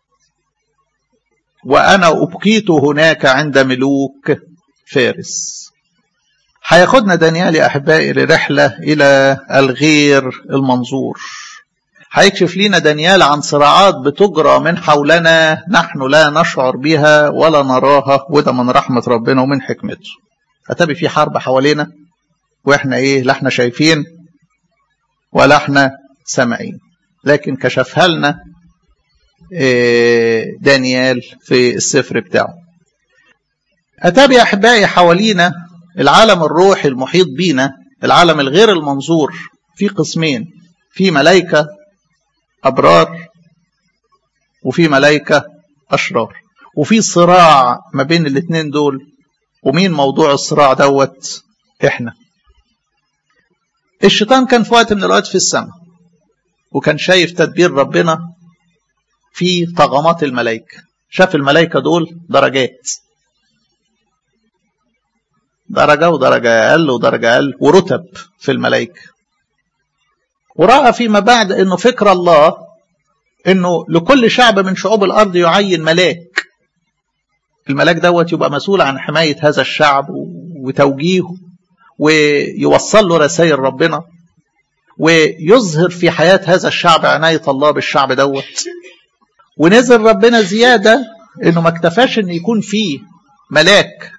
وأنا أبقيت هناك عند ملوك فارس هياخدنا دانيال يا أحبائي لرحلة إلى الغير المنظور هيكشف لنا دانيال عن صراعات بتجرى من حولنا نحن لا نشعر بها ولا نراها وده من رحمة ربنا ومن حكمته أتبي في حرب حوالينا وإحنا إيه لا إحنا شايفين ولا إحنا سامعين لكن كشفها لنا إيه دانيال في السفر بتاعه أتبي يا أحبائي حوالينا العالم الروحي المحيط بينا العالم الغير المنظور في قسمين في ملائكة أبرار وفي ملائكة أشرار وفي صراع ما بين الاثنين دول ومين موضوع الصراع دوت احنا الشيطان كان في وقت من الأوقات في السماء وكان شايف تدبير ربنا في طغمات الملائكة شاف الملائكة دول درجات درجة ودرجة أقل ودرجة أقل ورتب في الملائكة ورأى فيما بعد أنه فكر الله أنه لكل شعب من شعوب الأرض يعين ملاك الملاك دوت يبقى مسؤول عن حماية هذا الشعب وتوجيهه ويوصل له رسائل ربنا ويظهر في حياة هذا الشعب عناية الله بالشعب دوت ونزل ربنا زيادة انه ما اكتفاش ان يكون فيه ملاك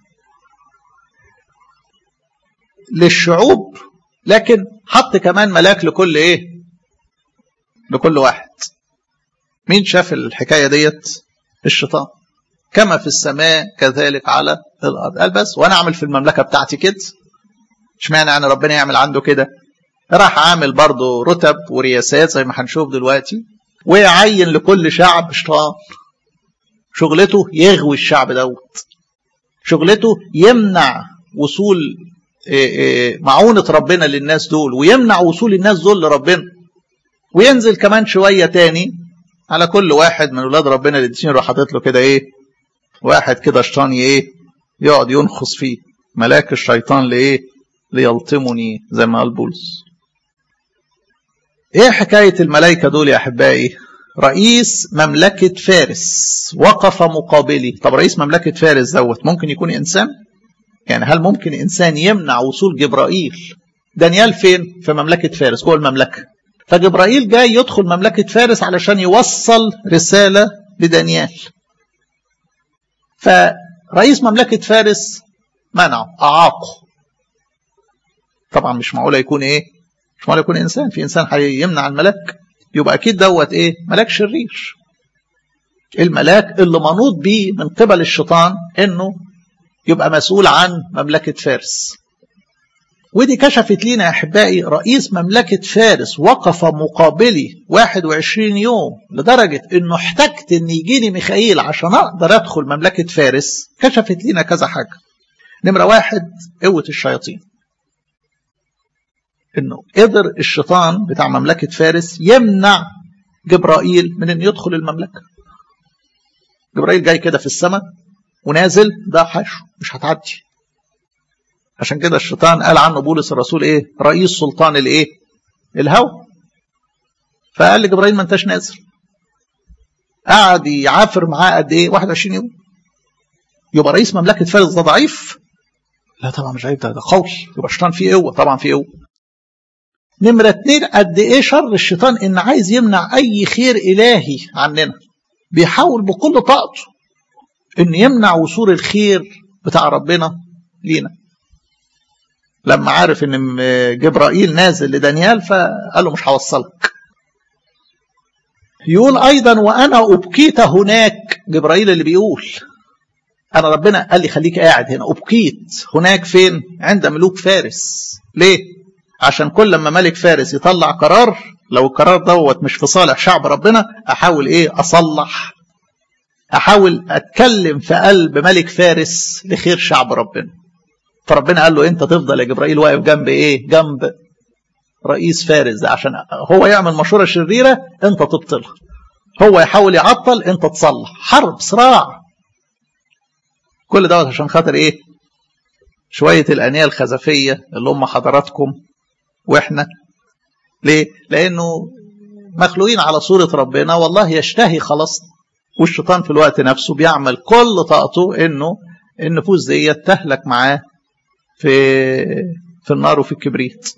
للشعوب لكن حط كمان ملاك لكل ايه لكل واحد مين شاف الحكاية ديت الشيطان كما في السماء كذلك على الارض قال بس وانا اعمل في المملكة بتاعتي كده اشمعنى يعني ربنا يعمل عنده كده راح عامل برضه رتب ورياسات زي ما هنشوف دلوقتي ويعين لكل شعب شيطان شغلته يغوي الشعب دوت شغلته يمنع وصول معونة ربنا للناس دول ويمنع وصول الناس دول لربنا وينزل كمان شوية تاني على كل واحد من ولاد ربنا اللي اديني يروح حاطط له كده ايه واحد كده شيطان ايه يقعد ينخص فيه ملاك الشيطان لايه ليلطمني زي ما قال بولس ايه حكاية الملائكة دول يا احبائي رئيس مملكة فارس وقف مقابلي طب رئيس مملكة فارس دوت ممكن يكون انسان يعني هل ممكن انسان يمنع وصول جبرائيل دانيال فين في مملكة فارس جوه المملكة فجبرائيل جاي يدخل مملكة فارس علشان يوصل رسالة لدانيال فرئيس مملكة فارس منعه أعاقه طبعا مش معقول يكون ايه مش معقول يكون انسان في انسان هيمنع الملاك يبقى اكيد دوت ايه ملاك شرير الملاك اللي منوط بيه من قبل الشيطان انه يبقى مسؤول عن مملكة فارس ودي كشفت لينا يا احبائي رئيس مملكة فارس وقف مقابلي 21 يوم لدرجة انه احتجت ان يجيني ميخائيل عشان اقدر ادخل مملكة فارس كشفت لينا كذا حاجة نمرة واحد قوة الشياطين انه قدر الشيطان بتاع مملكة فارس يمنع جبرائيل من انه يدخل المملكة جبرائيل جاي كده في السماء ونازل ده حشو مش هتعدي عشان كده الشيطان قال عنه بولس الرسول ايه رئيس سلطان الايه الهوى فقال لجبرائيل ما انتش نازل قعد يعافر معاه قد ايه 21 يوم يبقى رئيس مملكه فارس ده ضعيف لا طبعا مش ضعيف ده, ده قوي يبقى الشيطان فيه قوه طبعا فيه قوه نمرة اتنين قد ايه شر الشيطان ان عايز يمنع اي خير الهي عننا بيحاول بكل طاقته ان يمنع وصول الخير بتاع ربنا لينا لما عارف ان جبرائيل نازل لدانيال فقال له مش هوصلك يقول ايضا وانا ابكيت هناك جبرائيل اللي بيقول انا ربنا قال لي خليك قاعد هنا ابكيت هناك فين عند ملوك فارس ليه عشان كل لما ملك فارس يطلع قرار لو القرار دوت مش في صالح شعب ربنا احاول ايه اصلح احاول اتكلم في قلب ملك فارس لخير شعب ربنا فربنا قال له انت تفضل يا جبرائيل واقف جنب ايه جنب رئيس فارس ده عشان هو يعمل مشوره شريره انت تبطلها هو يحاول يعطل انت تصلح حرب صراع كل دوت عشان خاطر ايه شويه الانيه الخزفيه اللي هم حضراتكم واحنا ليه لانه مخلوقين على صوره ربنا والله يشتهي خلاصنا والشيطان في الوقت نفسه بيعمل كل طاقته انه النفوس دي تهلك معاه في في النار وفي الكبريت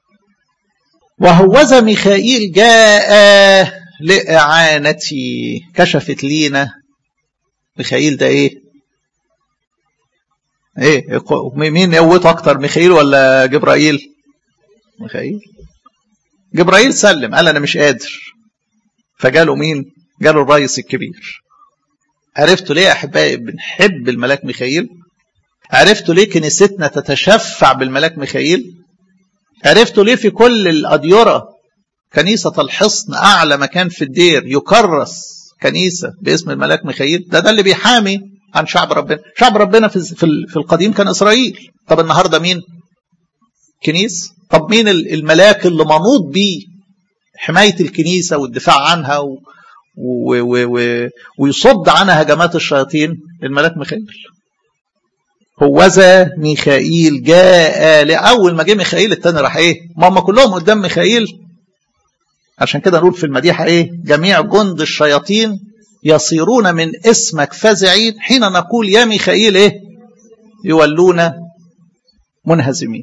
وهوذا ميخائيل جاء لإعانتي كشفت لينا ميخائيل ده ايه ايه مين قوته اكتر ميخائيل ولا جبرائيل ميخائيل جبرائيل سلم قال انا مش قادر فجاله مين جاله الرئيس الكبير عرفتوا ليه يا احبائي بنحب الملاك ميخائيل عرفتوا ليه كنيستنا تتشفع بالملاك ميخائيل عرفتوا ليه في كل الأديرة كنيسة الحصن أعلى مكان في الدير يكرس كنيسة باسم الملاك ميخائيل ده ده اللي بيحامي عن شعب ربنا شعب ربنا في, في القديم كان إسرائيل طب النهاردة مين كنيسة طب مين الملاك اللي منوط بيه حماية الكنيسة والدفاع عنها و... و... و... و... ويصد عنها هجمات الشياطين الملاك ميخائيل هوذا ميخائيل جاء لأول ما جه ميخائيل التاني راح ايه ما هم كلهم قدام ميخائيل عشان كده نقول في المديحة ايه جميع جند الشياطين يصيرون من اسمك فزعين حين نقول يا ميخائيل ايه يولون منهزمين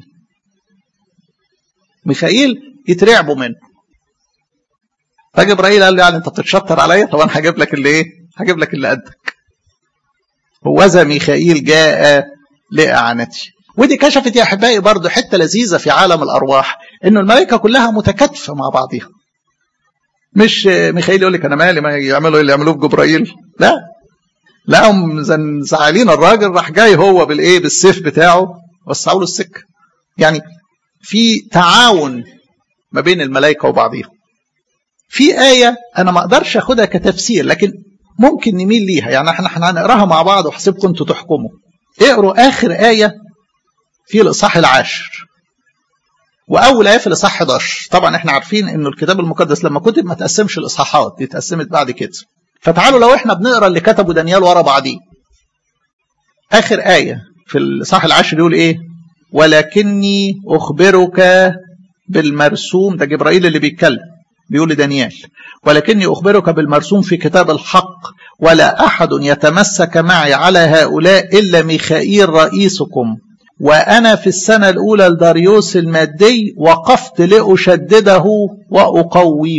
ميخائيل يترعبوا منه فجبرائيل قال له يعني انت بتتشطر عليا طب انا هجيب لك اللي ايه هجيب لك اللي قدك هوذا ميخائيل جاء لإعانتي ودي كشفت يا أحبائي برضو حتة لذيذة في عالم الأرواح إنه الملائكة كلها متكاتفة مع بعضها مش ميخائيل يقول لك أنا مالي ما يعملوا اللي يعملوه بجبرائيل لا لا هم زعلين الراجل راح جاي هو بالإيه بالسيف بتاعه وسعوا له السكة يعني في تعاون ما بين الملائكة وبعضهم في آية أنا ما أقدرش أخدها كتفسير لكن ممكن نميل ليها يعني احنا هنقراها مع بعض وحسيبكم انتوا تحكموا اقروا آخر آية في الإصحاح العاشر وأول آية في الإصحاح 11 طبعا احنا عارفين إنه الكتاب المقدس لما كتب ما تقسمش الإصحاحات دي اتقسمت بعد كده فتعالوا لو احنا بنقرا اللي كتبه دانيال ورا بعضيه آخر آية في الإصحاح العاشر يقول إيه ولكني أخبرك بالمرسوم ده جبرائيل اللي بيتكلم بيقول لدانيال ولكني أخبرك بالمرسوم في كتاب الحق ولا أحد يتمسك معي على هؤلاء إلا ميخائيل رئيسكم وأنا في السنة الأولى لداريوس المادي وقفت لأشدده وأقويه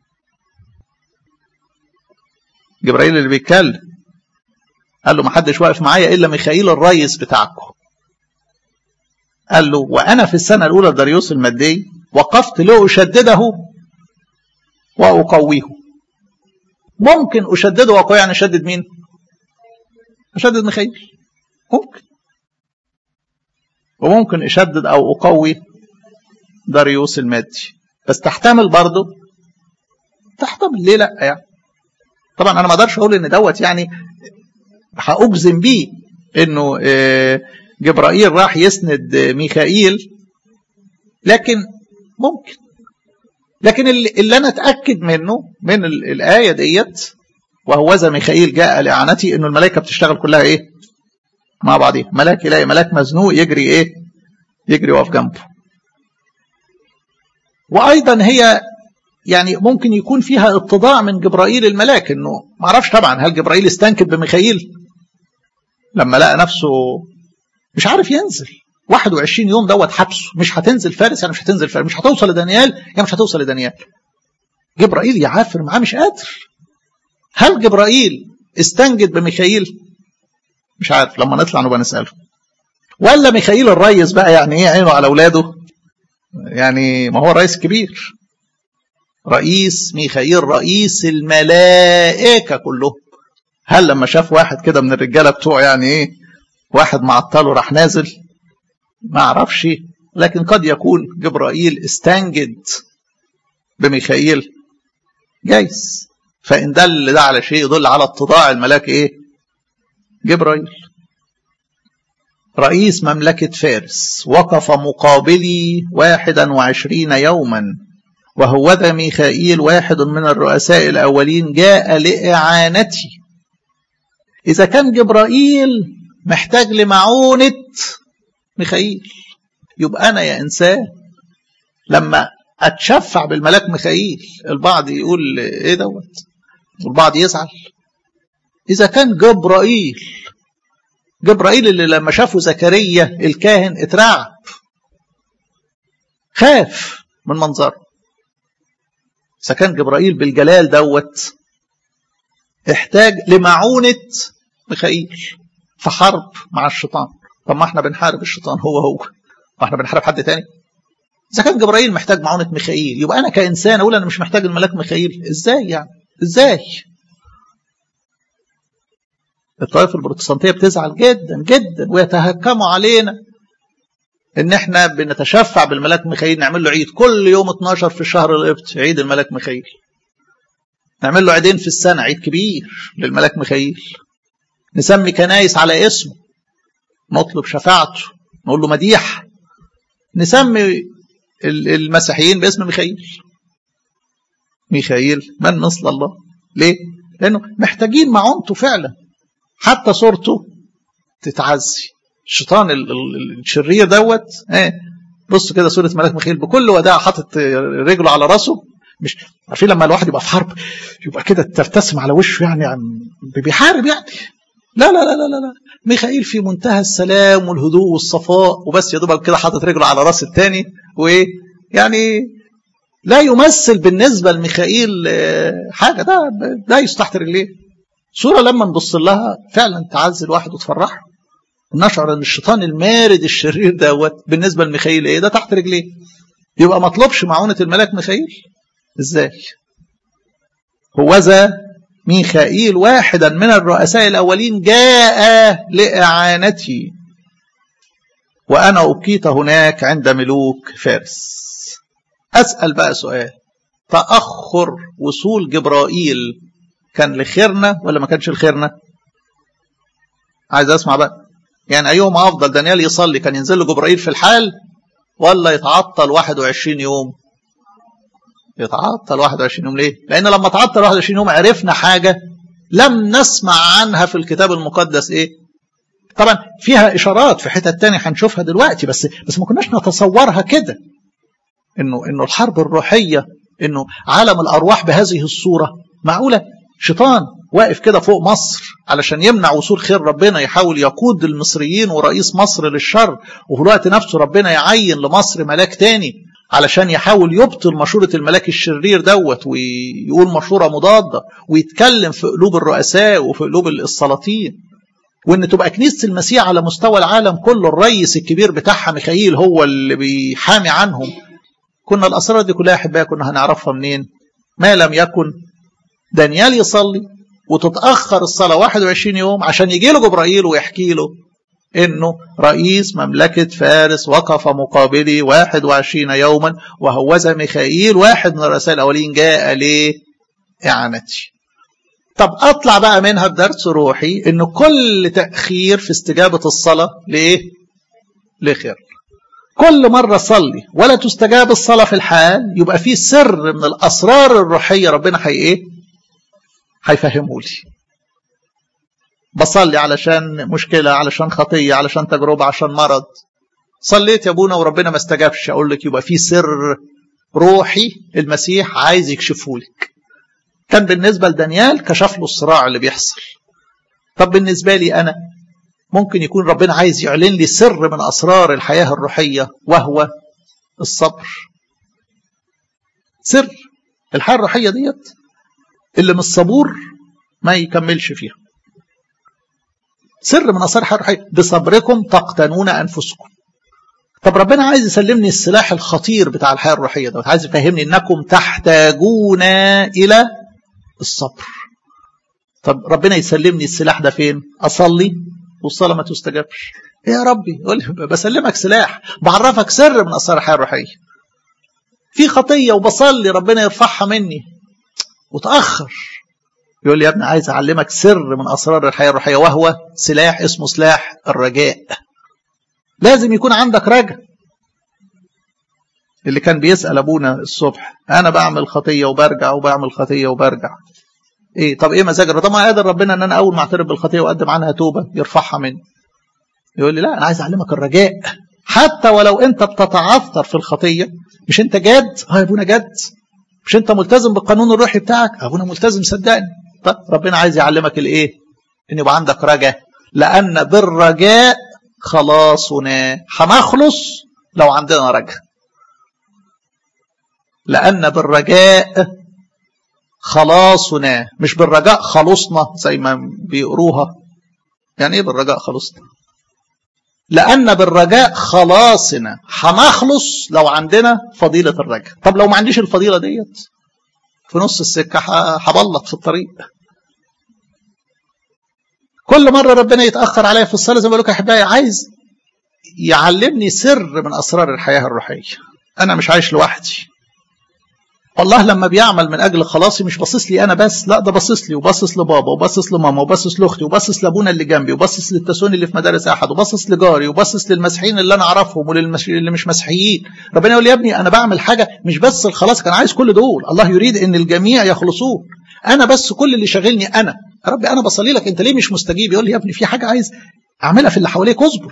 جبرائيل اللي بيتكلم قال له ما حدش واقف معايا إلا ميخائيل الرئيس بتاعكم قال له وأنا في السنة الأولى لداريوس المادي وقفت لأشدده وأقويه ممكن أشدده وأقويه يعني أشدد مين أشدد ميخائيل ممكن وممكن أشدد أو أقوي داريوس المادي بس تحتمل برضه تحتمل ليه لا يعني طبعا انا ما اقدرش اقول ان دوت يعني هاجزم بيه انه جبرائيل راح يسند ميخائيل لكن ممكن لكن اللي انا اتاكد منه من الايه ديت وهوذا ميخائيل جاء لاعانتي انه الملائكه بتشتغل كلها ايه مع بعضها ملاك يلاقي ملاك مزنوق يجري ايه يجري واقف جنبه وايضا هي يعني ممكن يكون فيها اتضاع من جبرائيل الملاك انه ما اعرفش طبعا هل جبرائيل استنكد بميخائيل لما لقى نفسه مش عارف ينزل 21 يوم دوت حبسه مش هتنزل فارس يعني مش هتنزل فارس مش هتوصل لدانيال يعني مش هتوصل لدانيال جبرائيل يعافر معاه مش قادر هل جبرائيل استنجد بميخائيل مش عارف لما نطلع نبقى نساله ولا ميخائيل الريس بقى يعني ايه عينه على اولاده يعني ما هو الرئيس كبير رئيس ميخائيل رئيس الملائكة كلهم هل لما شاف واحد كده من الرجالة بتوعه يعني ايه واحد معطله راح نازل ما اعرفش لكن قد يكون جبرائيل استنجد بميخائيل جايز فإن دل ده على شيء يدل على اتضاع الملاك ايه جبرائيل رئيس مملكة فارس وقف مقابلي واحدا وعشرين يوما وهوذا ميخائيل واحد من الرؤساء الأولين جاء لإعانتي إذا كان جبرائيل محتاج لمعونة ميخائيل يبقى أنا يا إنسان لما أتشفع بالملاك ميخائيل البعض يقول إيه دوت والبعض يزعل إذا كان جبرائيل جبرائيل اللي لما شافه زكريا الكاهن اترعب خاف من منظره إذا كان جبرائيل بالجلال دوت احتاج لمعونة ميخائيل في حرب مع الشيطان طب ما احنا بنحارب الشيطان هو هو ما احنا بنحارب حد تاني إذا كان جبرائيل محتاج معونة ميخائيل يبقى أنا كإنسان أقول أنا مش محتاج الملاك ميخائيل إزاي يعني إزاي الطائفة البروتستانتية بتزعل جدا جدا ويتهكموا علينا ان احنا بنتشفع بالملاك ميخائيل نعمل له عيد كل يوم 12 في الشهر القبط عيد الملاك ميخائيل نعمل له عيدين في السنة عيد كبير للملاك ميخائيل نسمي كنايس على اسمه نطلب شفاعته نقول له مديح نسمي المسيحيين باسم ميخائيل ميخائيل من مثل الله ليه؟ لأنه محتاجين معونته فعلا حتى صورته تتعزي الشيطان الشرير دوت ايه بص كده سوره ملاك ميخائيل بكل وداع حاطط رجله على راسه مش عارفين لما الواحد يبقى في حرب يبقى كده ترتسم على وشه يعني عم بيحارب يعني لا لا لا لا لا لا ميخائيل في منتهى السلام والهدوء والصفاء وبس يا دوبك كده حاطط رجله على راس الثاني وايه يعني لا يمثل بالنسبه لميخائيل حاجه ده ده تحت رجليه صوره لما نبص لها فعلا تعزي الواحد وتفرحه نشعر ان الشيطان المارد الشرير دوت بالنسبه لميخائيل ايه ده تحت رجليه يبقى ما طلبش معونه الملاك ميخائيل ازاي هوذا ميخائيل واحدا من الرؤساء الأولين جاء لإعانتي وأنا أبقيت هناك عند ملوك فارس أسأل بقى سؤال تأخر وصول جبرائيل كان لخيرنا ولا ما كانش لخيرنا عايز أسمع بقى يعني أيهما أفضل دانيال يصلي كان ينزل له جبرائيل في الحال ولا يتعطل 21 يوم يتعطل 21 يوم ليه؟ لأن لما تعطل 21 يوم عرفنا حاجة لم نسمع عنها في الكتاب المقدس إيه؟ طبعا فيها إشارات في حتت تانية هنشوفها دلوقتي بس بس ما كناش نتصورها كده إنه إنه الحرب الروحية إنه عالم الأرواح بهذه الصورة معقولة شيطان واقف كده فوق مصر علشان يمنع وصول خير ربنا يحاول يقود المصريين ورئيس مصر للشر وفي الوقت نفسه ربنا يعين لمصر ملاك تاني علشان يحاول يبطل مشورة الملاك الشرير دوت ويقول مشورة مضادة ويتكلم في قلوب الرؤساء وفي قلوب السلاطين وان تبقى كنيسة المسيح على مستوى العالم كله الرئيس الكبير بتاعها ميخائيل هو اللي بيحامي عنهم كنا الأسرار دي كلها أحبائي كنا هنعرفها منين ما لم يكن دانيال يصلي وتتأخر الصلاة 21 يوم عشان يجي له جبرائيل ويحكي له انه رئيس مملكة فارس وقف مقابلي 21 يوما وهوذا ميخائيل واحد من الرسائل الاولين جاء لإعانتي طب اطلع بقى منها بدرس روحي انه كل تأخير في استجابة الصلاة ليه لخير كل مرة صلي ولا تستجاب الصلاة في الحال يبقى في سر من الأسرار الروحية ربنا هي إيه؟ هيفهمه لي بصلي علشان مشكلة علشان خطية علشان تجربة عشان مرض صليت يا ابونا وربنا ما استجابش اقول لك يبقى في سر روحي المسيح عايز يكشفه لك كان بالنسبة لدانيال كشف له الصراع اللي بيحصل طب بالنسبة لي أنا ممكن يكون ربنا عايز يعلن لي سر من أسرار الحياة الروحية وهو الصبر سر الحياة الروحية ديت اللي مش صبور ما يكملش فيها سر من أسرار الحياة الروحية بصبركم تقتنون أنفسكم طب ربنا عايز يسلمني السلاح الخطير بتاع الحياة الروحية دوت عايز يفهمني انكم تحتاجون الى الصبر طب ربنا يسلمني السلاح ده فين اصلي والصلاة ما تستجابش يا ربي يقول بسلمك سلاح بعرفك سر من اسرار الحياة الروحية في خطية وبصلي ربنا يرفعها مني وتأخر يقول لي يا ابني عايز اعلمك سر من اسرار الحياة الروحية وهو سلاح اسمه سلاح الرجاء لازم يكون عندك رجاء اللي كان بيسأل أبونا الصبح أنا بعمل خطية وبرجع وبعمل خطية وبرجع إيه طب إيه مزاج طب ما قادر ربنا إن أنا أول ما أعترف بالخطية وأقدم عنها توبة يرفعها مني يقول لي لا أنا عايز أعلمك الرجاء حتى ولو أنت بتتعثر في الخطية مش أنت جاد اه يا أبونا جاد مش أنت ملتزم بالقانون الروحي بتاعك أبونا ملتزم صدقني طب ربنا عايز يعلمك الإيه إن يبقى عندك رجاء لأن بالرجاء خلاصنا هنخلص لو عندنا رجاء لأن بالرجاء خلاصنا مش بالرجاء خلصنا زي ما بيقروها يعني ايه بالرجاء خلصنا لأن بالرجاء خلاصنا هنخلص لو عندنا فضيلة الرجاء طب لو ما عنديش الفضيلة ديت في نص السكة هبلط في الطريق كل مرة ربنا يتأخر عليا في الصلاة زي ما بقول لكم يا أحبائي عايز يعلمني سر من أسرار الحياة الروحية أنا مش عايش لوحدي الله لما بيعمل من أجل خلاصي مش باصص لي أنا بس لا ده باصص لي وباصص لبابا وباصص لماما وباصص لأختي وباصص لأبونا اللي جنبي وباصص للتسوني اللي في مدارس أحد وباصص لجاري وباصص للمسيحيين اللي أنا أعرفهم وللي مش مسيحيين ربنا يقول لي يا ابني أنا بعمل حاجة مش بس الخلاص كان عايز كل دول الله يريد إن الجميع يخلصون أنا بس كل اللي شاغلني أنا يا ربي أنا بصلي لك أنت ليه مش مستجيب يقول لي يا ابني في حاجة عايز اعملها في اللي حواليك اصبر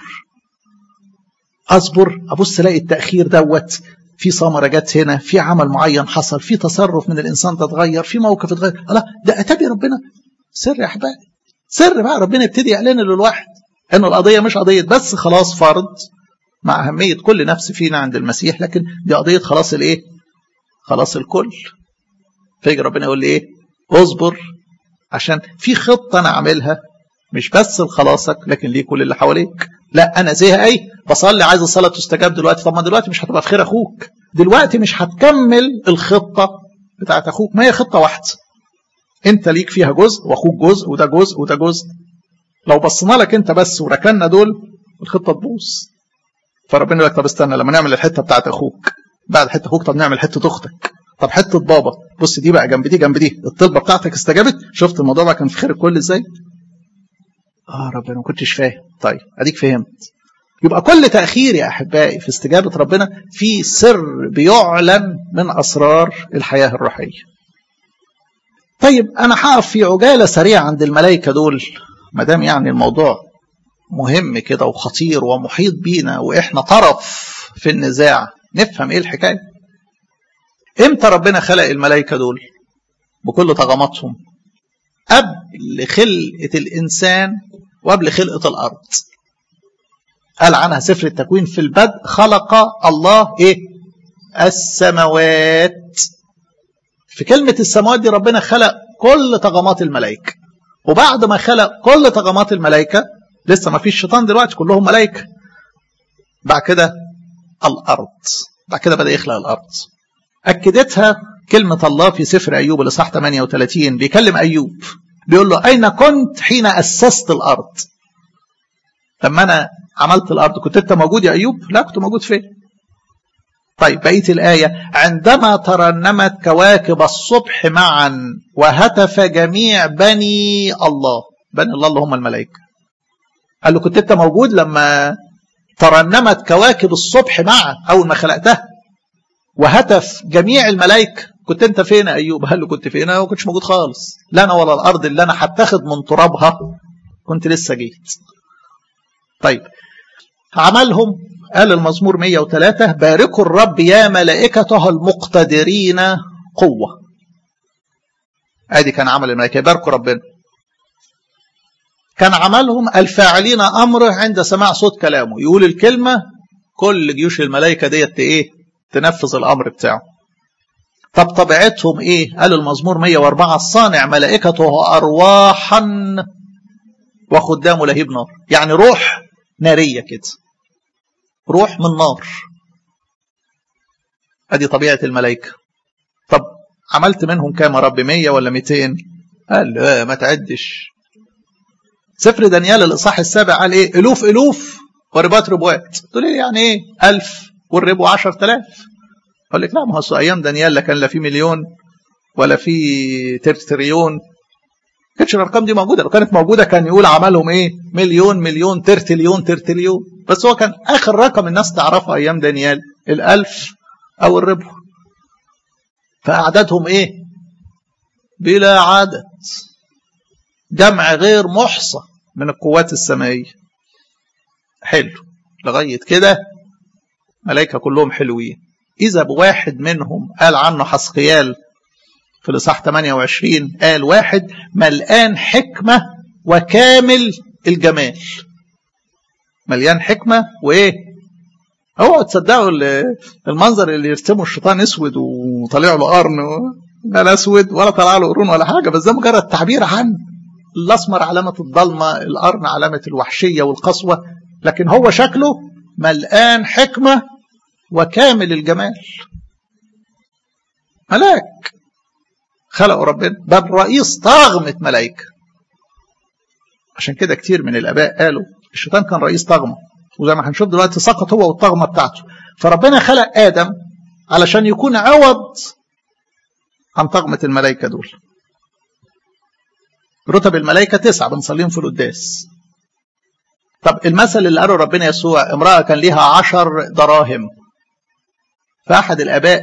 اصبر ابص الاقي التاخير دوت في ثمرة جت هنا في عمل معين حصل في تصرف من الإنسان ده اتغير في موقف اتغير الله ده أتابي ربنا سر يا أحبائي سر بقى ربنا يبتدي يعلن للواحد إن القضية مش قضية بس خلاص فرض مع أهمية كل نفس فينا عند المسيح لكن دي قضية خلاص الإيه؟ خلاص الكل فيجي ربنا يقول لي إيه؟ اصبر عشان في خطة أنا أعملها مش بس لخلاصك لكن ليه كل اللي حواليك لا انا زهقي بصلي عايز الصلاه تستجاب دلوقتي طب ما دلوقتي مش هتبقى في خير اخوك دلوقتي مش هتكمل الخطه بتاعت اخوك ما هي خطه واحده انت ليك فيها جزء واخوك جزء وده جزء وده جزء لو بصينا لك انت بس وركنا دول الخطه تبوظ فربنا يقول لك طب استنى لما نعمل الحته بتاعت اخوك بعد حته اخوك طب نعمل حته اختك طب حته بابا بص دي بقى جنب دي جنب دي الطلبه بتاعتك استجابت شفت الموضوع بقى كان في خير الكل ازاي اه ربنا ما كنتش فاهم طيب اديك فهمت يبقى كل تاخير يا احبائي في استجابه ربنا في سر بيعلن من اسرار الحياه الروحيه طيب انا هقف في عجاله سريعه عند الملائكه دول ما دام يعني الموضوع مهم كده وخطير ومحيط بينا واحنا طرف في النزاع نفهم ايه الحكايه امتى ربنا خلق الملائكه دول بكل طغماتهم قبل خلقه الانسان وقبل خلقه الارض قال عنها سفر التكوين في البدء خلق الله ايه السماوات في كلمة السماوات دي ربنا خلق كل طغمات الملائكة وبعد ما خلق كل طغمات الملائكة لسه ما فيش شيطان دلوقتي كلهم ملائكة بعد كده الأرض بعد كده بدأ يخلق الأرض أكدتها كلمة الله في سفر أيوب الإصحاح 38 بيكلم أيوب بيقول له أين كنت حين أسست الأرض لما أنا عملت الأرض كنت أنت موجود يا أيوب لا كنت موجود فين طيب بقية الآية عندما ترنمت كواكب الصبح معا وهتف جميع بني الله بني الله اللي هم الملائكة قال له كنت أنت موجود لما ترنمت كواكب الصبح معا أول ما خلقتها وهتف جميع الملائكة كنت انت فين يا ايوب قال له كنت فين انا ما كنتش موجود خالص لا انا ولا الارض اللي انا هتاخد من ترابها كنت لسه جيت طيب عملهم قال المزمور 103 باركوا الرب يا ملائكته المقتدرين قوة ادي كان عمل الملائكة باركوا ربنا كان عملهم الفاعلين امره عند سماع صوت كلامه يقول الكلمة كل جيوش الملائكة ديت ايه تنفذ الامر بتاعه طب طبيعتهم ايه قال المزمور 104 الصانع ملائكته ارواحا وخدامه لهيب نار يعني روح نارية كده روح من نار ادي طبيعة الملائكة طب عملت منهم كام يا رب 100 ولا 200 قال لا ما تعدش سفر دانيال الاصحاح السابع قال ايه الوف الوف وربات ربوات تقول لي يعني ايه 1000 والربو 10000 اقول لك لا ما هو ايام دانيال لا كان لا في مليون ولا في ترتريون كانتش الارقام دي موجوده لو كانت موجوده كان يقول عملهم ايه مليون مليون ترتليون ترتليون بس هو كان اخر رقم الناس تعرفه ايام دانيال الالف او الربع فاعدادهم ايه بلا عدد جمع غير محصى من القوات السمائيه حلو لغايه كده ملائكه كلهم حلوين إذا بواحد منهم قال عنه حسقيال في الإصحاح 28 قال واحد ملآن حكمة وكامل الجمال مليان حكمة وإيه اوعوا تصدقوا المنظر اللي يرسمه الشيطان اسود وطالع له قرن لا لا اسود ولا طلع له قرون ولا حاجه بس ده مجرد تعبير عن الاسمر علامه الضلمه القرن علامه الوحشيه والقسوه لكن هو شكله ملآن حكمه وكامل الجمال ملاك خلقوا ربنا ده الرئيس طاغمة ملائكة عشان كده كتير من الآباء قالوا الشيطان كان رئيس طاغمة وزي ما هنشوف دلوقتي سقط هو والطاغمة بتاعته فربنا خلق آدم علشان يكون عوض عن طغمة الملائكة دول رتب الملائكة تسعة بنصليهم في القداس طب المثل اللي قاله ربنا يسوع امرأة كان ليها عشر دراهم فأحد الآباء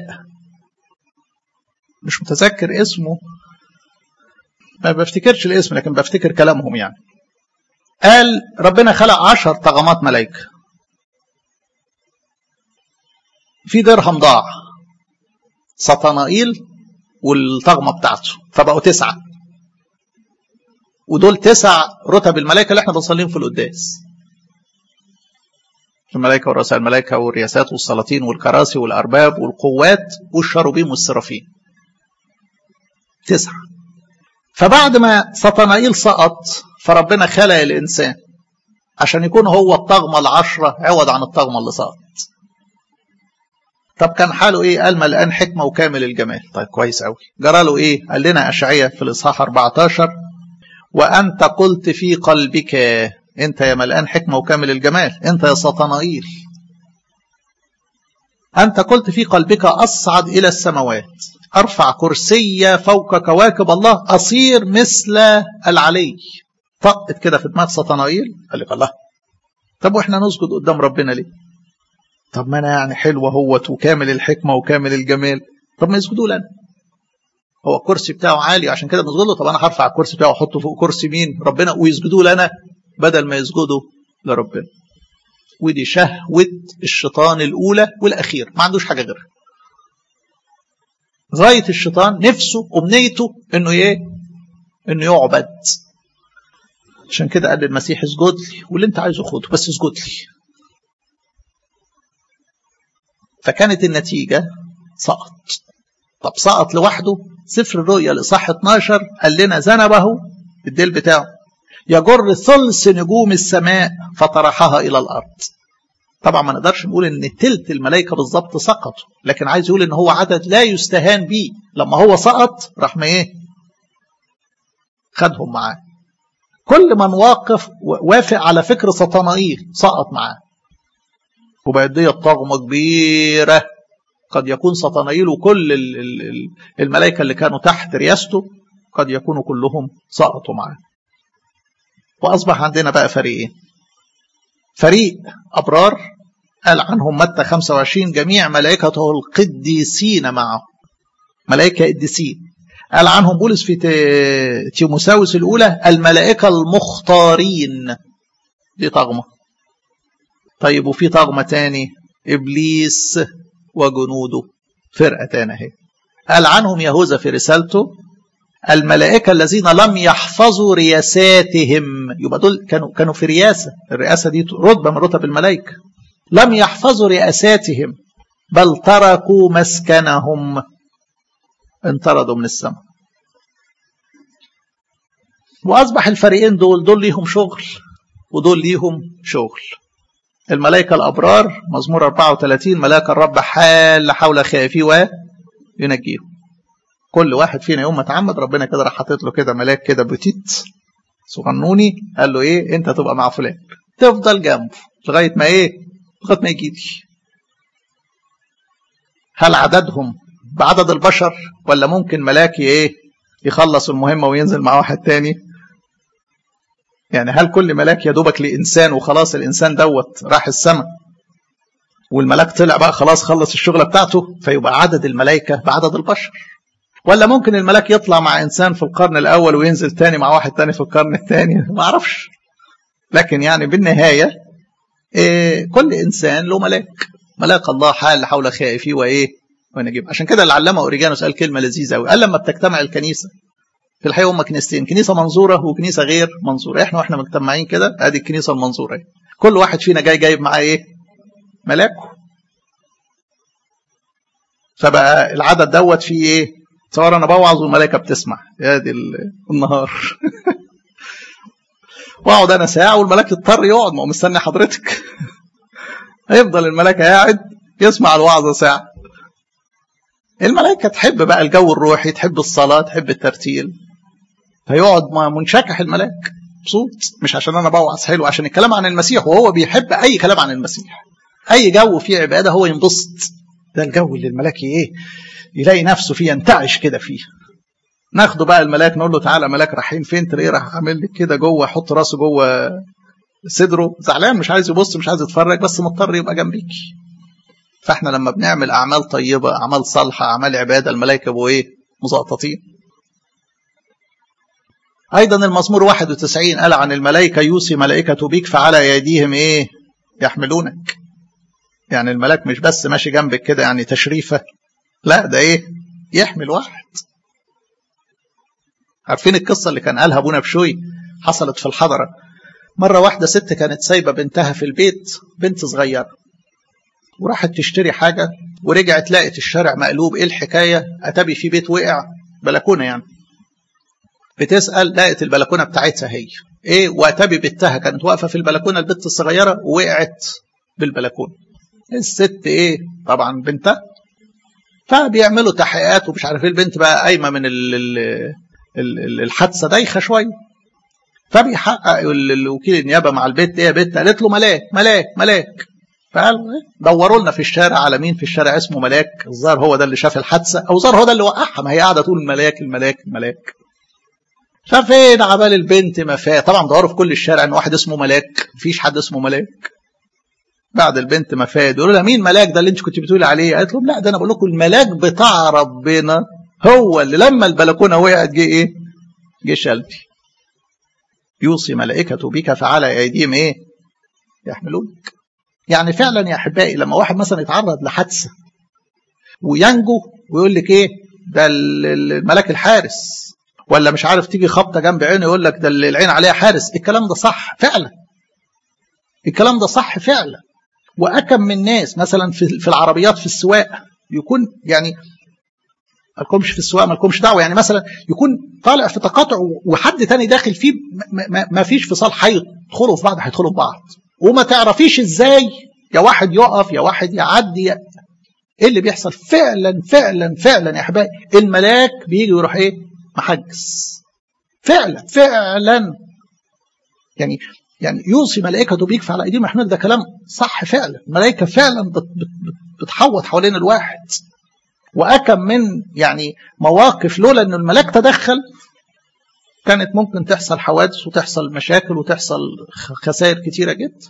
مش متذكر اسمه ما بفتكرش الاسم لكن بفتكر كلامهم يعني قال ربنا خلق عشر طغمات ملائكة في درهم ضاع سطنائيل والطغمة بتاعته فبقوا تسعة ودول تسع رتب الملائكة اللي احنا بنصليهم في القداس الملائكة ورؤساء الملائكة والرياسات والسلاطين والكراسي والأرباب والقوات والشروبيم والسرافين تسعة فبعد ما سطنائيل سقط فربنا خلق الإنسان عشان يكون هو الطغمة العشرة عوض عن الطغمة اللي سقط طب كان حاله ايه قال ملقان حكمة وكامل الجمال طيب كويس قوي جرى له ايه قال لنا أشعية في الإصحاح 14 وأنت قلت في قلبك أنت يا ملقان حكمة وكامل الجمال أنت يا سطنائيل أنت قلت في قلبك أصعد إلى السماوات أرفع كرسي فوق كواكب الله أصير مثل العلي طقت كده في دماغ سطنائيل قال لك الله طب واحنا نسجد قدام ربنا ليه طب ما انا يعني حلوه هوت وكامل الحكمه وكامل الجمال طب ما يسجدوا لنا هو الكرسي بتاعه عالي عشان كده بنسجد له طب انا هرفع الكرسي بتاعه واحطه فوق كرسي مين ربنا ويسجدوا لنا بدل ما يسجدوا لربنا ودي شهوة الشيطان الأولى والأخير ما عندوش حاجة غيرها غاية الشيطان نفسه أمنيته إنه إيه؟ إنه يعبد عشان كده قال للمسيح اسجد لي واللي أنت عايزه خده بس اسجد لي فكانت النتيجة سقط طب سقط لوحده سفر الرؤيا لإصحاح 12 قال لنا ذنبه الديل بتاعه يجر ثلث نجوم السماء فطرحها إلى الأرض طبعا ما نقدرش نقول ان تلت الملائكة بالظبط سقطوا لكن عايز يقول ان هو عدد لا يستهان به لما هو سقط راح ما ايه خدهم معاه كل من واقف وافق على فكر سطنائيل سقط معاه وبقت دي طغمة كبيرة قد يكون سطنائيل وكل الملائكة اللي كانوا تحت رياسته قد يكونوا كلهم سقطوا معاه وأصبح عندنا بقى فريقين فريق أبرار قال عنهم متى 25 جميع ملائكته القديسين معه ملائكة قديسين قال عنهم بولس في تيموساوس الأولى الملائكة المختارين دي طغمة طيب وفي طغمة تاني إبليس وجنوده فرقة تانية اهي قال عنهم يهوذا في رسالته الملائكة الذين لم يحفظوا رياساتهم يبقى دول كانوا كانوا في رياسة الرئاسة دي رتبة من رتب الملائكة لم يحفظوا رئاساتهم بل تركوا مسكنهم انطردوا من السماء وأصبح الفريقين دول دول ليهم شغل ودول ليهم شغل الملائكة الأبرار مزمور 34 ملاك الرب حال حول خائفيه وينجيهم كل واحد فينا يوم ما اتعمد ربنا كده راح حاطط له كده ملاك كده بوتيت صغنوني قال له ايه انت تبقى مع فلان تفضل جنبه لغايه ما ايه لغايه ما يجي لي هل عددهم بعدد البشر ولا ممكن ملاك ايه يخلص المهمه وينزل مع واحد تاني يعني هل كل ملاك يا دوبك لانسان وخلاص الانسان دوت راح السماء والملاك طلع بقى خلاص خلص الشغله بتاعته فيبقى عدد الملائكه بعدد البشر ولا ممكن الملاك يطلع مع انسان في القرن الاول وينزل تاني مع واحد تاني في القرن الثاني ما اعرفش لكن يعني بالنهايه إيه كل انسان له ملاك ملاك الله حال حول خائفيه وايه ونجيب عشان كده العلامه اوريجانوس قال كلمه لذيذه قوي قال لما بتجتمع الكنيسه في الحقيقه هم كنيستين كنيسه منظوره وكنيسه غير منظوره احنا واحنا مجتمعين كده ادي الكنيسه المنظوره كل واحد فينا جاي جايب معاه ايه ملاكه فبقى العدد دوت فيه ايه تصور انا بوعظ والملائكه بتسمع يا دي النهار واقعد انا ساعه والملاك يضطر يقعد ما هو مستني حضرتك هيفضل الملاك قاعد يسمع الوعظه ساعه الملائكه تحب بقى الجو الروحي تحب الصلاه تحب الترتيل فيقعد منشكح الملاك مبسوط مش عشان انا بوعظ حلو عشان الكلام عن المسيح وهو بيحب اي كلام عن المسيح اي جو فيه عباده هو ينبسط ده الجو اللي الملاك ايه يلاقي نفسه فيه ينتعش كده فيه ناخده بقى الملاك نقول له تعالى ملاك رايحين فين تلاقيه راح عامل لك كده جوه يحط راسه جوه صدره زعلان مش عايز يبص مش عايز يتفرج بس مضطر يبقى جنبيك فاحنا لما بنعمل اعمال طيبه اعمال صالحه اعمال عباده الملائكه يبقوا ايه مزقططين أيضا المزمور 91 قال عن الملائكة يوصي ملائكة بك فعلى أيديهم إيه يحملونك يعني الملاك مش بس ماشي جنبك كده يعني تشريفة لا ده إيه يحمل واحد عارفين القصة اللي كان قالها أبونا بشوي حصلت في الحضرة مرة واحدة ست كانت سايبة بنتها في البيت بنت صغيرة وراحت تشتري حاجة ورجعت لقت الشارع مقلوب ايه الحكاية اتبي في بيت وقع بلكونة يعني بتسأل لقت البلكونة بتاعتها هي ايه واتبي بنتها كانت واقفة في البلكونة البنت الصغيرة ووقعت بالبلكونة الست ايه طبعا بنتها فبيعملوا تحقيقات ومش عارف ايه البنت بقى قايمة من ال ال الحادثة دايخة شوية فبيحقق الوكيل النيابة مع البيت ايه يا بنت قالت له ملاك ملاك ملاك فقال دوروا لنا في الشارع على مين في الشارع اسمه ملاك الظاهر هو ده اللي شاف الحادثه او الظاهر هو ده اللي وقعها ما هي قاعده تقول الملاك الملاك الملاك ففين عبال البنت ما فات طبعا دوروا في كل الشارع ان واحد اسمه ملاك مفيش حد اسمه ملاك بعد البنت ما فات يقولوا لها مين ملاك ده اللي انت كنت بتقولي عليه قالت لهم لا ده انا بقول لكم الملاك بتاع ربنا هو اللي لما البلكونه وقعت جه ايه جه شالتي يوصي ملائكته بك فعلى ايديهم ايه يحملونك يعني فعلا يا احبائي لما واحد مثلا يتعرض لحادثه وينجو ويقول لك ايه ده الملاك الحارس ولا مش عارف تيجي خبطه جنب عينه يقول لك ده العين عليها حارس الكلام ده صح فعلا الكلام ده صح فعلا واكم من ناس مثلا في في العربيات في السواق يكون يعني مالكمش في السواقه مالكمش دعوه يعني مثلا يكون طالع في تقاطع وحد تاني داخل فيه ما فيش فصال هيدخلوا في بعض هيدخلوا في بعض وما تعرفيش ازاي يا واحد يقف يا واحد يعدي ايه اللي بيحصل فعلا فعلا فعلا يا احبائي الملاك بيجي يروح ايه محجز فعلا فعلا يعني يعني يوصي ملائكته بيك على ايديهم يحملك ده كلام صح فعلا الملائكه فعلا بت بت بتحوط حوالين الواحد واكم من يعني مواقف لولا ان الملاك تدخل كانت ممكن تحصل حوادث وتحصل مشاكل وتحصل خسائر كتيرة جدا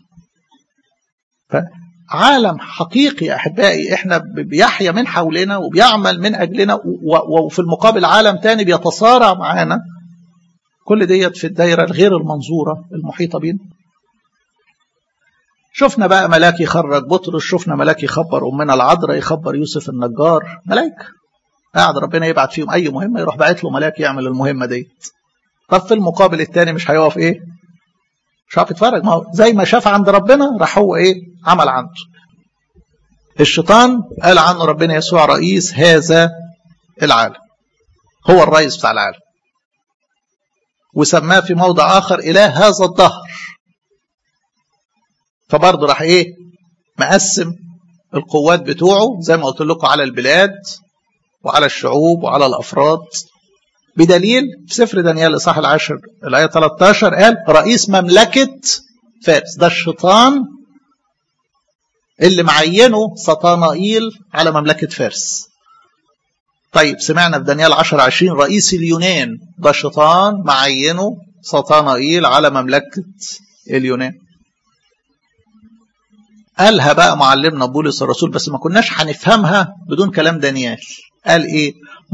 فعالم حقيقي أحبائي إحنا بيحيا من حولنا وبيعمل من أجلنا وفي المقابل عالم تاني بيتصارع معانا كل ديت في الدايرة الغير المنظورة المحيطة بينا شفنا بقى ملاك يخرج بطرس شفنا ملاك يخبر أمنا العذراء يخبر يوسف النجار ملاك قاعد ربنا يبعت فيهم أي مهمة يروح باعت له ملاك يعمل المهمة ديت طب في المقابل الثاني مش هيقف ايه مش هيقف يتفرج ما هو زي ما شاف عند ربنا راح هو ايه عمل عنده الشيطان قال عنه ربنا يسوع رئيس هذا العالم هو الرئيس بتاع العالم وسماه في موضع اخر اله هذا الدهر فبرضه راح ايه مقسم القوات بتوعه زي ما قلت لكم على البلاد وعلى الشعوب وعلى الافراد بدليل في سفر دانيال الاصحاح العاشر الايه 13 قال رئيس مملكه فارس ده الشيطان اللي معينه سطانائيل على مملكه فارس طيب سمعنا في دانيال 10 20 رئيس اليونان ده الشيطان معينه سطانائيل على مملكه اليونان قالها بقى معلمنا بولس الرسول بس ما كناش هنفهمها بدون كلام دانيال قال ايه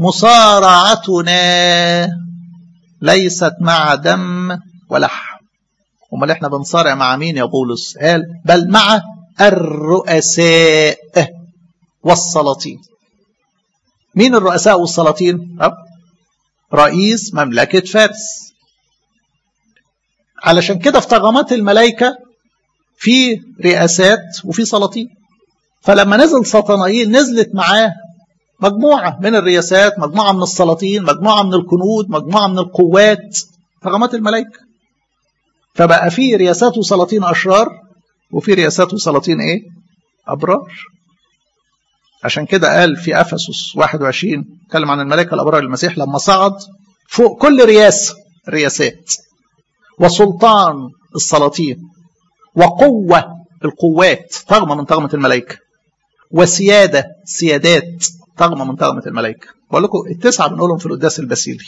مصارعتنا ليست مع دم ولحم امال احنا بنصارع مع مين يا بولس قال بل مع الرؤساء والسلاطين مين الرؤساء والسلاطين أه؟ رئيس مملكة فارس علشان كده في طغمات الملائكة في رئاسات وفي سلاطين فلما نزل سطنائيل نزلت معاه مجموعة من الرياسات مجموعة من السلاطين مجموعة من الكنود مجموعة من القوات طغمات الملائكة فبقى في رياسات وسلاطين أشرار وفي رياسات وسلاطين إيه أبرار عشان كده قال في أفسس 21 اتكلم عن الملائكة الأبرار المسيح لما صعد فوق كل رياسة رياسات وسلطان السلاطين وقوة القوات طغمة من طغمة الملائكة وسيادة سيادات طغمة من طغمة الملائكة بقول لكم التسعة بنقولهم في القداس البسيلي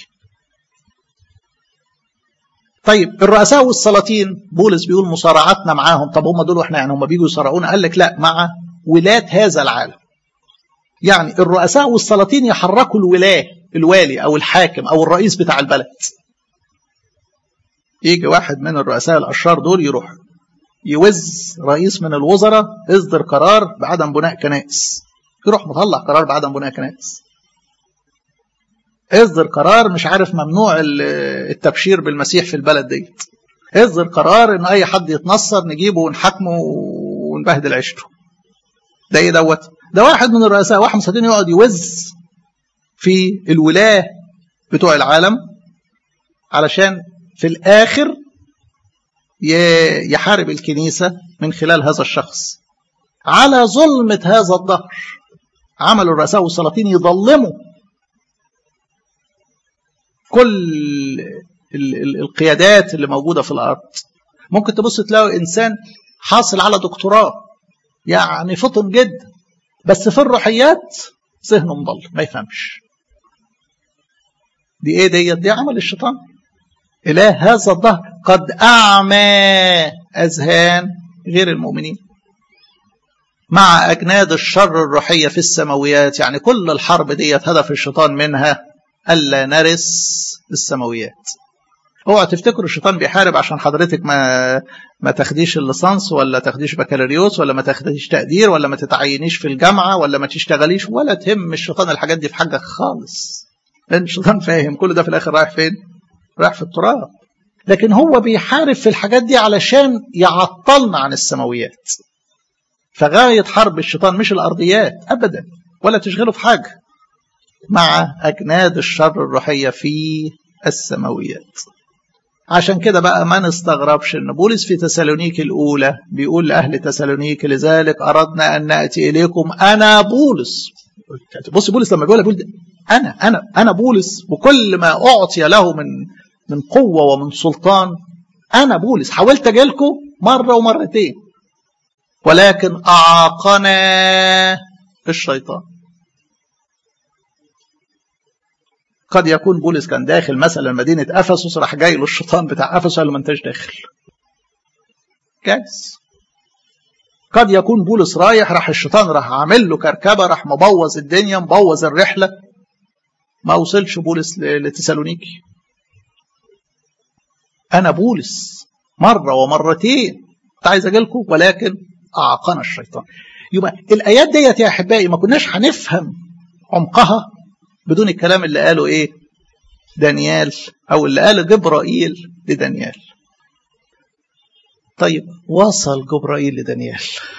طيب الرؤساء والسلاطين بولس بيقول مصارعتنا معاهم طب هم دول واحنا يعني هم بيجوا يصارعونا قال لك لا مع ولاة هذا العالم يعني الرؤساء والسلاطين يحركوا الولاة الوالي او الحاكم او الرئيس بتاع البلد يجي واحد من الرؤساء الاشرار دول يروح يوز رئيس من الوزراء يصدر قرار بعدم بناء كنائس يروح مطلع قرار بعدم بناء كنائس اصدر قرار مش عارف ممنوع التبشير بالمسيح في البلد ديت اصدر قرار ان اي حد يتنصر نجيبه ونحاكمه ونبهدل عيشته ده ايه دوت ده واحد من الرؤساء واحد مصدقين يقعد يوز في الولاه بتوع العالم علشان في الاخر يحارب الكنيسة من خلال هذا الشخص على ظلمة هذا الظهر عملوا الرؤساء والسلاطين يظلموا كل القيادات اللي موجودة في الأرض ممكن تبص تلاقي إنسان حاصل على دكتوراه يعني فطن جدا بس في الروحيات ذهنه مضل ما يفهمش دي ايه ديت دي عمل الشيطان إله هذا الظهر قد أعمى أذهان غير المؤمنين مع أجناد الشر الروحية في السماويات يعني كل الحرب ديت هدف الشيطان منها ألا نرث السماويات اوعى تفتكروا الشيطان بيحارب عشان حضرتك ما ما تاخديش الليسانس ولا تاخديش بكالوريوس ولا ما تاخديش تقدير ولا ما تتعينيش في الجامعه ولا ما تشتغليش ولا تهم الشيطان الحاجات دي في حاجه خالص لان الشيطان فاهم كل ده في الاخر رايح فين؟ رايح في التراب لكن هو بيحارب في الحاجات دي علشان يعطلنا عن السماويات فغاية حرب الشيطان مش الأرضيات أبدا ولا تشغله في حاجة مع أجناد الشر الروحية في السماويات عشان كده بقى ما نستغربش ان بولس في تسالونيك الاولى بيقول لاهل تسالونيك لذلك اردنا ان ناتي اليكم انا بولس بص بولس لما بيقول بيقول انا انا انا بولس وكل ما اعطي له من من قوه ومن سلطان انا بولس حاولت اجي لكم مره ومرتين ولكن اعاقنا الشيطان قد يكون بولس كان داخل مثلا مدينه افسس راح جاي له الشيطان بتاع افسس قال له ما انتش داخل جايز قد يكون بولس رايح راح الشيطان راح عامل له كركبه راح مبوظ الدنيا مبوظ الرحله ما وصلش بولس لتسالونيكي انا بولس مره ومرتين كنت عايز اجي لكم ولكن اعاقنا الشيطان يبقى الايات ديت يا احبائي ما كناش هنفهم عمقها بدون الكلام اللي قاله ايه دانيال او اللي قاله جبرائيل لدانيال طيب وصل جبرائيل لدانيال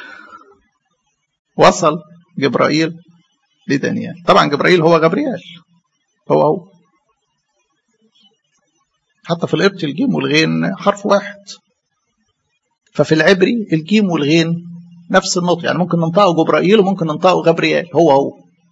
وصل جبرائيل لدانيال طبعا جبرائيل هو جبريال هو هو حتى في القبط الجيم والغين حرف واحد ففي العبري الجيم والغين نفس النطق يعني ممكن ننطقه جبرائيل وممكن ننطقه غبريال هو هو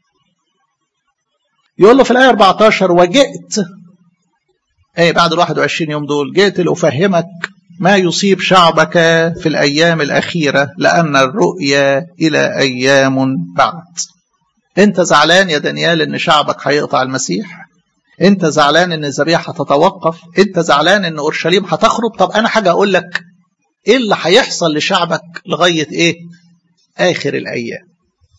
يقول له في الآية 14 وجئت أي بعد ال 21 يوم دول جئت لأفهمك ما يصيب شعبك في الأيام الأخيرة لأن الرؤيا إلى أيام بعد أنت زعلان يا دانيال إن شعبك هيقطع المسيح أنت زعلان إن الذبيحة هتتوقف أنت زعلان إن أورشليم هتخرب طب أنا حاجة أقول لك إيه اللي هيحصل لشعبك لغاية إيه آخر الأيام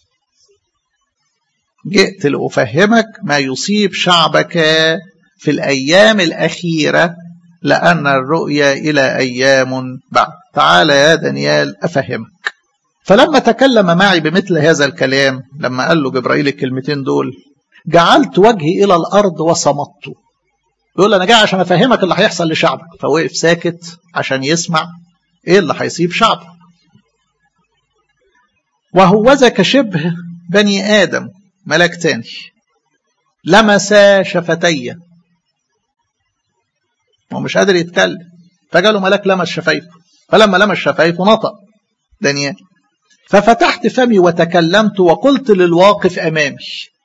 جئت لأفهمك ما يصيب شعبك في الأيام الأخيرة لأن الرؤيا إلى أيام بعد تعال يا دانيال أفهمك فلما تكلم معي بمثل هذا الكلام لما قال له جبرائيل الكلمتين دول جعلت وجهي إلى الأرض وصمت يقول أنا جاي عشان أفهمك اللي هيحصل لشعبك فوقف ساكت عشان يسمع إيه اللي هيصيب شعبك وهوذا كشبه بني آدم ملك تاني لمس شفتي هو مش قادر يتكلم فجاله ملاك لمس شفايفه فلما لمس شفايفه نطق دانيال ففتحت فمي وتكلمت وقلت للواقف امامي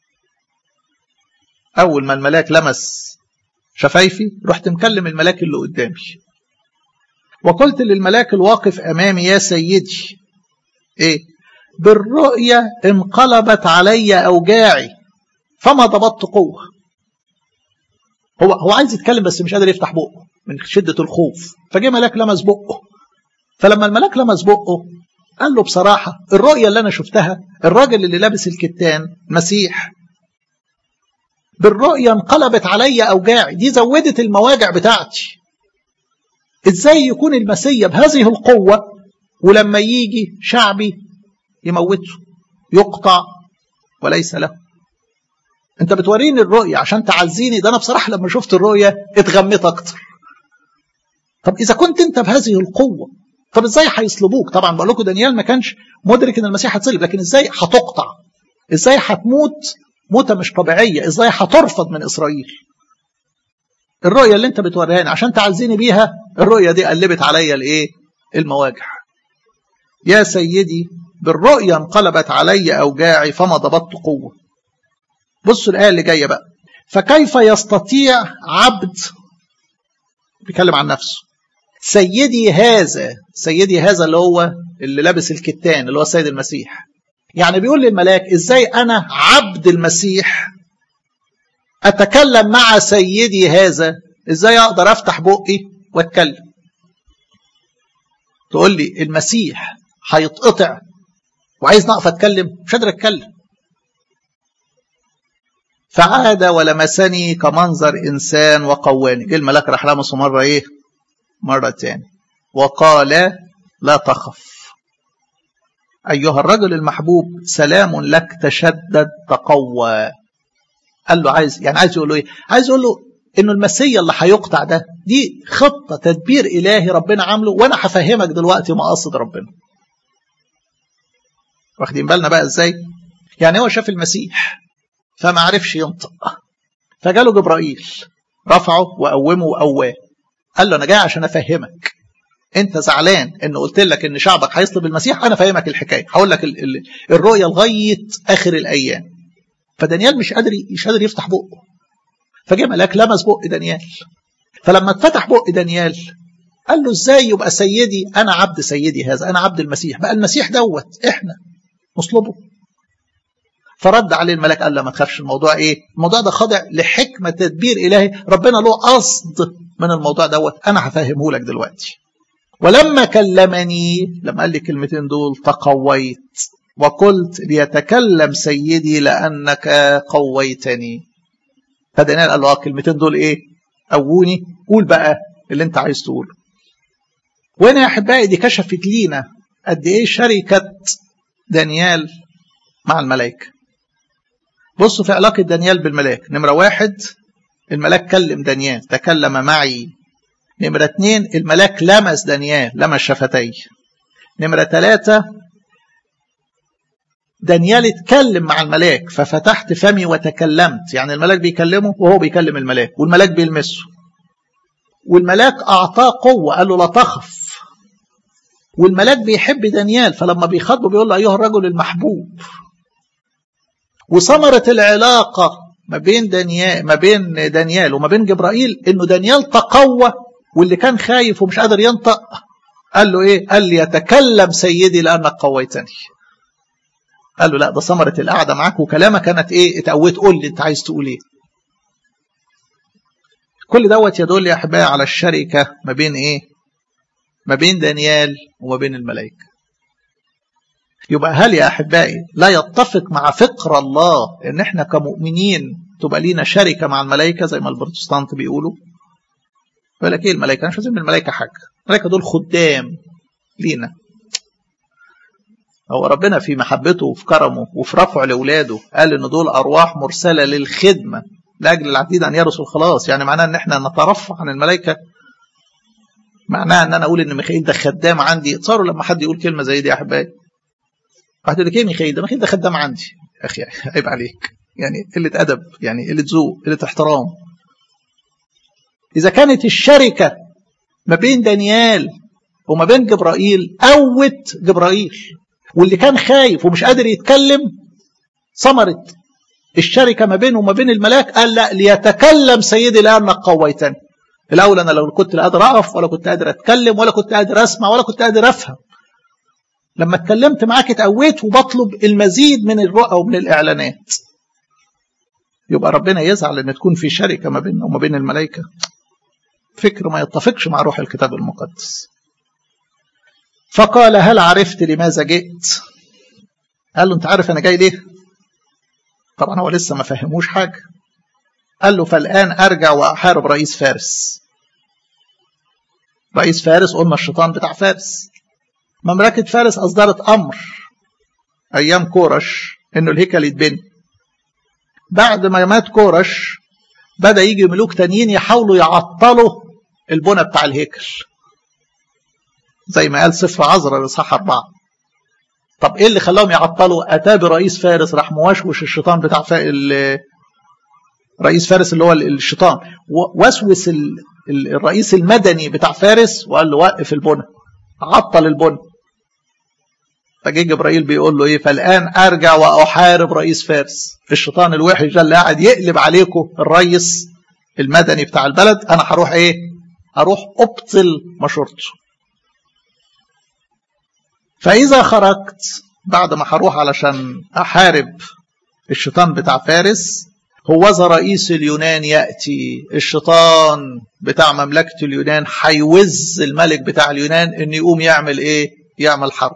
اول ما الملاك لمس شفايفي رحت مكلم الملاك اللي قدامي وقلت للملاك الواقف امامي يا سيدي ايه بالرؤية انقلبت علي أوجاعي فما ضبطت قوة هو هو عايز يتكلم بس مش قادر يفتح بقه من شدة الخوف فجه ملاك لمس بقه فلما الملاك لمس بقه قال له بصراحة الرؤية اللي أنا شفتها الراجل اللي لابس الكتان مسيح بالرؤية انقلبت علي أوجاعي دي زودت المواجع بتاعتي ازاي يكون المسيا بهذه القوة ولما يجي شعبي يموته يقطع وليس له انت بتوريني الرؤية عشان تعزيني ده انا بصراحة لما شفت الرؤية اتغميت اكتر طب اذا كنت انت بهذه القوة طب ازاي هيصلبوك طبعا بقول لكم دانيال ما كانش مدرك ان المسيح هتصلب لكن ازاي هتقطع ازاي هتموت موتة مش طبيعية ازاي هترفض من اسرائيل الرؤية اللي انت بتوريهاني عشان تعزيني بيها الرؤية دي قلبت عليا الايه المواجع يا سيدي بالرؤيا انقلبت علي اوجاعي فما ضبطت قوة بصوا الآية اللي جاية بقى فكيف يستطيع عبد بيتكلم عن نفسه سيدي هذا سيدي هذا اللي هو اللي لابس الكتان اللي هو السيد المسيح يعني بيقول للملاك ازاي انا عبد المسيح اتكلم مع سيدي هذا ازاي اقدر افتح بقي واتكلم تقول لي المسيح هيتقطع وعايز نقف اتكلم مش قادر اتكلم فعاد ولمسني كمنظر انسان وقواني جه الملاك راح لمسه مره ايه مره تاني وقال لا تخف ايها الرجل المحبوب سلام لك تشدد تقوى قال له عايز يعني عايز يقول له ايه عايز يقول له انه المسيا اللي هيقطع ده دي خطه تدبير الهي ربنا عامله وانا هفهمك دلوقتي مقاصد ربنا واخدين بالنا بقى ازاي يعني هو شاف المسيح فما عرفش ينطق فجاله جبرائيل رفعه وقومه وقواه قال له انا جاي عشان افهمك انت زعلان ان قلت لك ان شعبك هيصلب المسيح انا فاهمك الحكايه هقول لك ال ال الرؤيه لغايه اخر الايام فدانيال مش قادر مش قادر يفتح بقه فجه ملاك لمس بق دانيال فلما اتفتح بق دانيال قال له ازاي يبقى سيدي انا عبد سيدي هذا انا عبد المسيح بقى المسيح دوت احنا نصلبه فرد عليه الملاك قال له ما تخافش الموضوع ايه الموضوع ده خاضع لحكمه تدبير الهي ربنا له قصد من الموضوع دوت انا هفهمه لك دلوقتي ولما كلمني لما قال لي الكلمتين دول تقويت وقلت ليتكلم سيدي لانك قويتني فدانيال قال له الكلمتين دول ايه قووني قول بقى اللي انت عايز تقوله وهنا يا احبائي دي كشفت لينا قد ايه شركه دانيال مع الملائكه بصوا في علاقة دانيال بالملاك نمرة واحد الملاك كلم دانيال تكلم معي نمرة اتنين الملاك لمس دانيال لمس شفتيه نمرة ثلاثة دانيال اتكلم مع الملاك ففتحت فمي وتكلمت يعني الملاك بيكلمه وهو بيكلم الملاك والملاك بيلمسه والملاك أعطاه قوة قال له لا تخف والملاك بيحب دانيال فلما بيخاطبه بيقول له أيها الرجل المحبوب وثمرة العلاقة ما بين دانيال ما بين دانيال وما بين جبرائيل انه دانيال تقوى واللي كان خايف ومش قادر ينطق قال له ايه؟ قال لي يتكلم سيدي لانك قويتني. قال له لا ده ثمرة القعدة معاك وكلامك كانت ايه؟ اتقويت قول لي انت عايز تقول ايه؟ كل دوت يدل يا احبائي على الشركة ما بين ايه؟ ما بين دانيال وما بين الملائكة. يبقى هل يا احبائي لا يتفق مع فكر الله ان احنا كمؤمنين تبقى لينا شركه مع الملائكه زي ما البروتستانت بيقولوا يقول لك ايه الملائكه مش عايزين من الملائكه حاجه الملائكه دول خدام لينا هو ربنا في محبته وفي كرمه وفي رفعه لاولاده قال ان دول ارواح مرسله للخدمه لاجل العبيد ان يرثوا الخلاص يعني معناه ان احنا نترفع عن الملائكه معناه ان انا اقول ان ميخائيل ده خدام عندي اتصاروا لما حد يقول كلمه زي دي يا احبائي واحد يقول لك ايه ميخائيل ده ميخائيل ده خدام عندي يا اخي عيب عليك يعني قله ادب يعني قله ذوق قله احترام اذا كانت الشركه ما بين دانيال وما بين جبرائيل قوت جبرائيل واللي كان خايف ومش قادر يتكلم ثمرت الشركه ما بينه وما بين الملاك قال لا ليتكلم سيدي لانك قويتني الاول انا لو كنت لا قادر اقف ولا كنت قادر اتكلم ولا كنت قادر اسمع ولا كنت قادر افهم لما اتكلمت معاك اتقويت وبطلب المزيد من الرؤى ومن الاعلانات يبقى ربنا يزعل ان تكون في شركه ما بيننا وما بين الملائكه فكر ما يتفقش مع روح الكتاب المقدس فقال هل عرفت لماذا جئت قال له انت عارف انا جاي ليه طبعا هو لسه ما فهموش حاجه قال له فالان ارجع واحارب رئيس فارس رئيس فارس قلنا الشيطان بتاع فارس مملكة فارس أصدرت أمر أيام كورش إنه الهيكل يتبني بعد ما مات كورش بدأ يجي ملوك تانيين يحاولوا يعطلوا البنى بتاع الهيكل زي ما قال سفر عذرا لصح أربعة طب إيه اللي خلاهم يعطلوا أتى برئيس فارس راح موشوش الشيطان بتاع رئيس فارس اللي هو الشيطان وسوس الرئيس المدني بتاع فارس وقال له وقف البنى عطل البنى فجه جبرائيل بيقول له ايه فالان ارجع واحارب رئيس فارس الشيطان الوحش ده اللي قاعد يقلب عليكم الرئيس المدني بتاع البلد انا هروح ايه اروح ابطل مشورته فاذا خرجت بعد ما هروح علشان احارب الشيطان بتاع فارس هوذا رئيس اليونان يأتي الشيطان بتاع مملكة اليونان هيوز الملك بتاع اليونان ان يقوم يعمل ايه يعمل حرب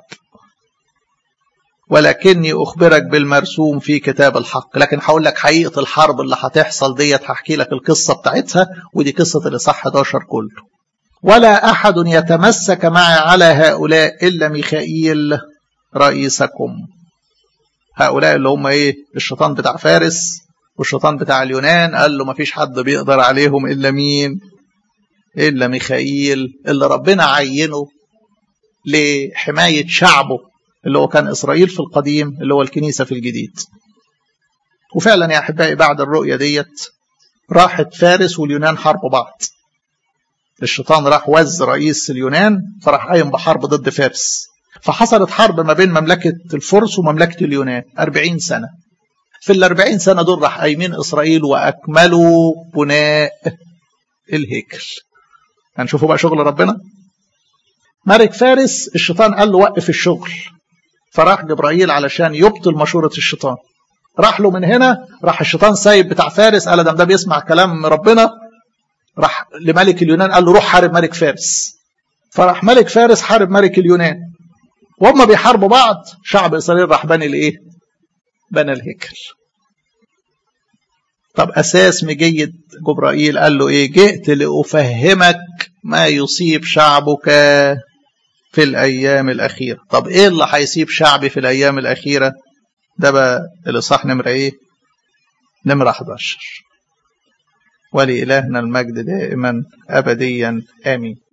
ولكني أخبرك بالمرسوم في كتاب الحق لكن هقول لك حقيقة الحرب اللي هتحصل ديت هحكي لك القصة بتاعتها ودي قصة الإصحاح 11 كله ولا أحد يتمسك معي على هؤلاء إلا ميخائيل رئيسكم هؤلاء اللي هم إيه الشيطان بتاع فارس والشيطان بتاع اليونان قال له مفيش حد بيقدر عليهم إلا مين إلا ميخائيل اللي ربنا عينه لحماية شعبه اللي هو كان إسرائيل في القديم اللي هو الكنيسة في الجديد وفعلا يا أحبائي بعد الرؤية ديت راحت فارس واليونان حربوا بعض الشيطان راح وز رئيس اليونان فراح قايم بحرب ضد فارس فحصلت حرب ما بين مملكة الفرس ومملكة اليونان أربعين سنة في الأربعين سنة دول راح قايمين إسرائيل وأكملوا بناء الهيكل هنشوفوا بقى شغل ربنا ملك فارس الشيطان قال له وقف الشغل فراح جبرائيل علشان يبطل مشورة الشيطان راح له من هنا راح الشيطان سايب بتاع فارس قال ده ده بيسمع كلام ربنا راح لملك اليونان قال له روح حارب ملك فارس فراح ملك فارس حارب ملك اليونان وهم بيحاربوا بعض شعب اسرائيل راح بني الايه بنى الهيكل طب اساس مجيد جبرائيل قال له ايه جئت لافهمك ما يصيب شعبك في الأيام الأخيرة طب إيه اللي هيسيب شعبي في الأيام الأخيرة ده بقى الإصحاح نمرة إيه نمرة 11 ولإلهنا المجد دائما أبديا آمين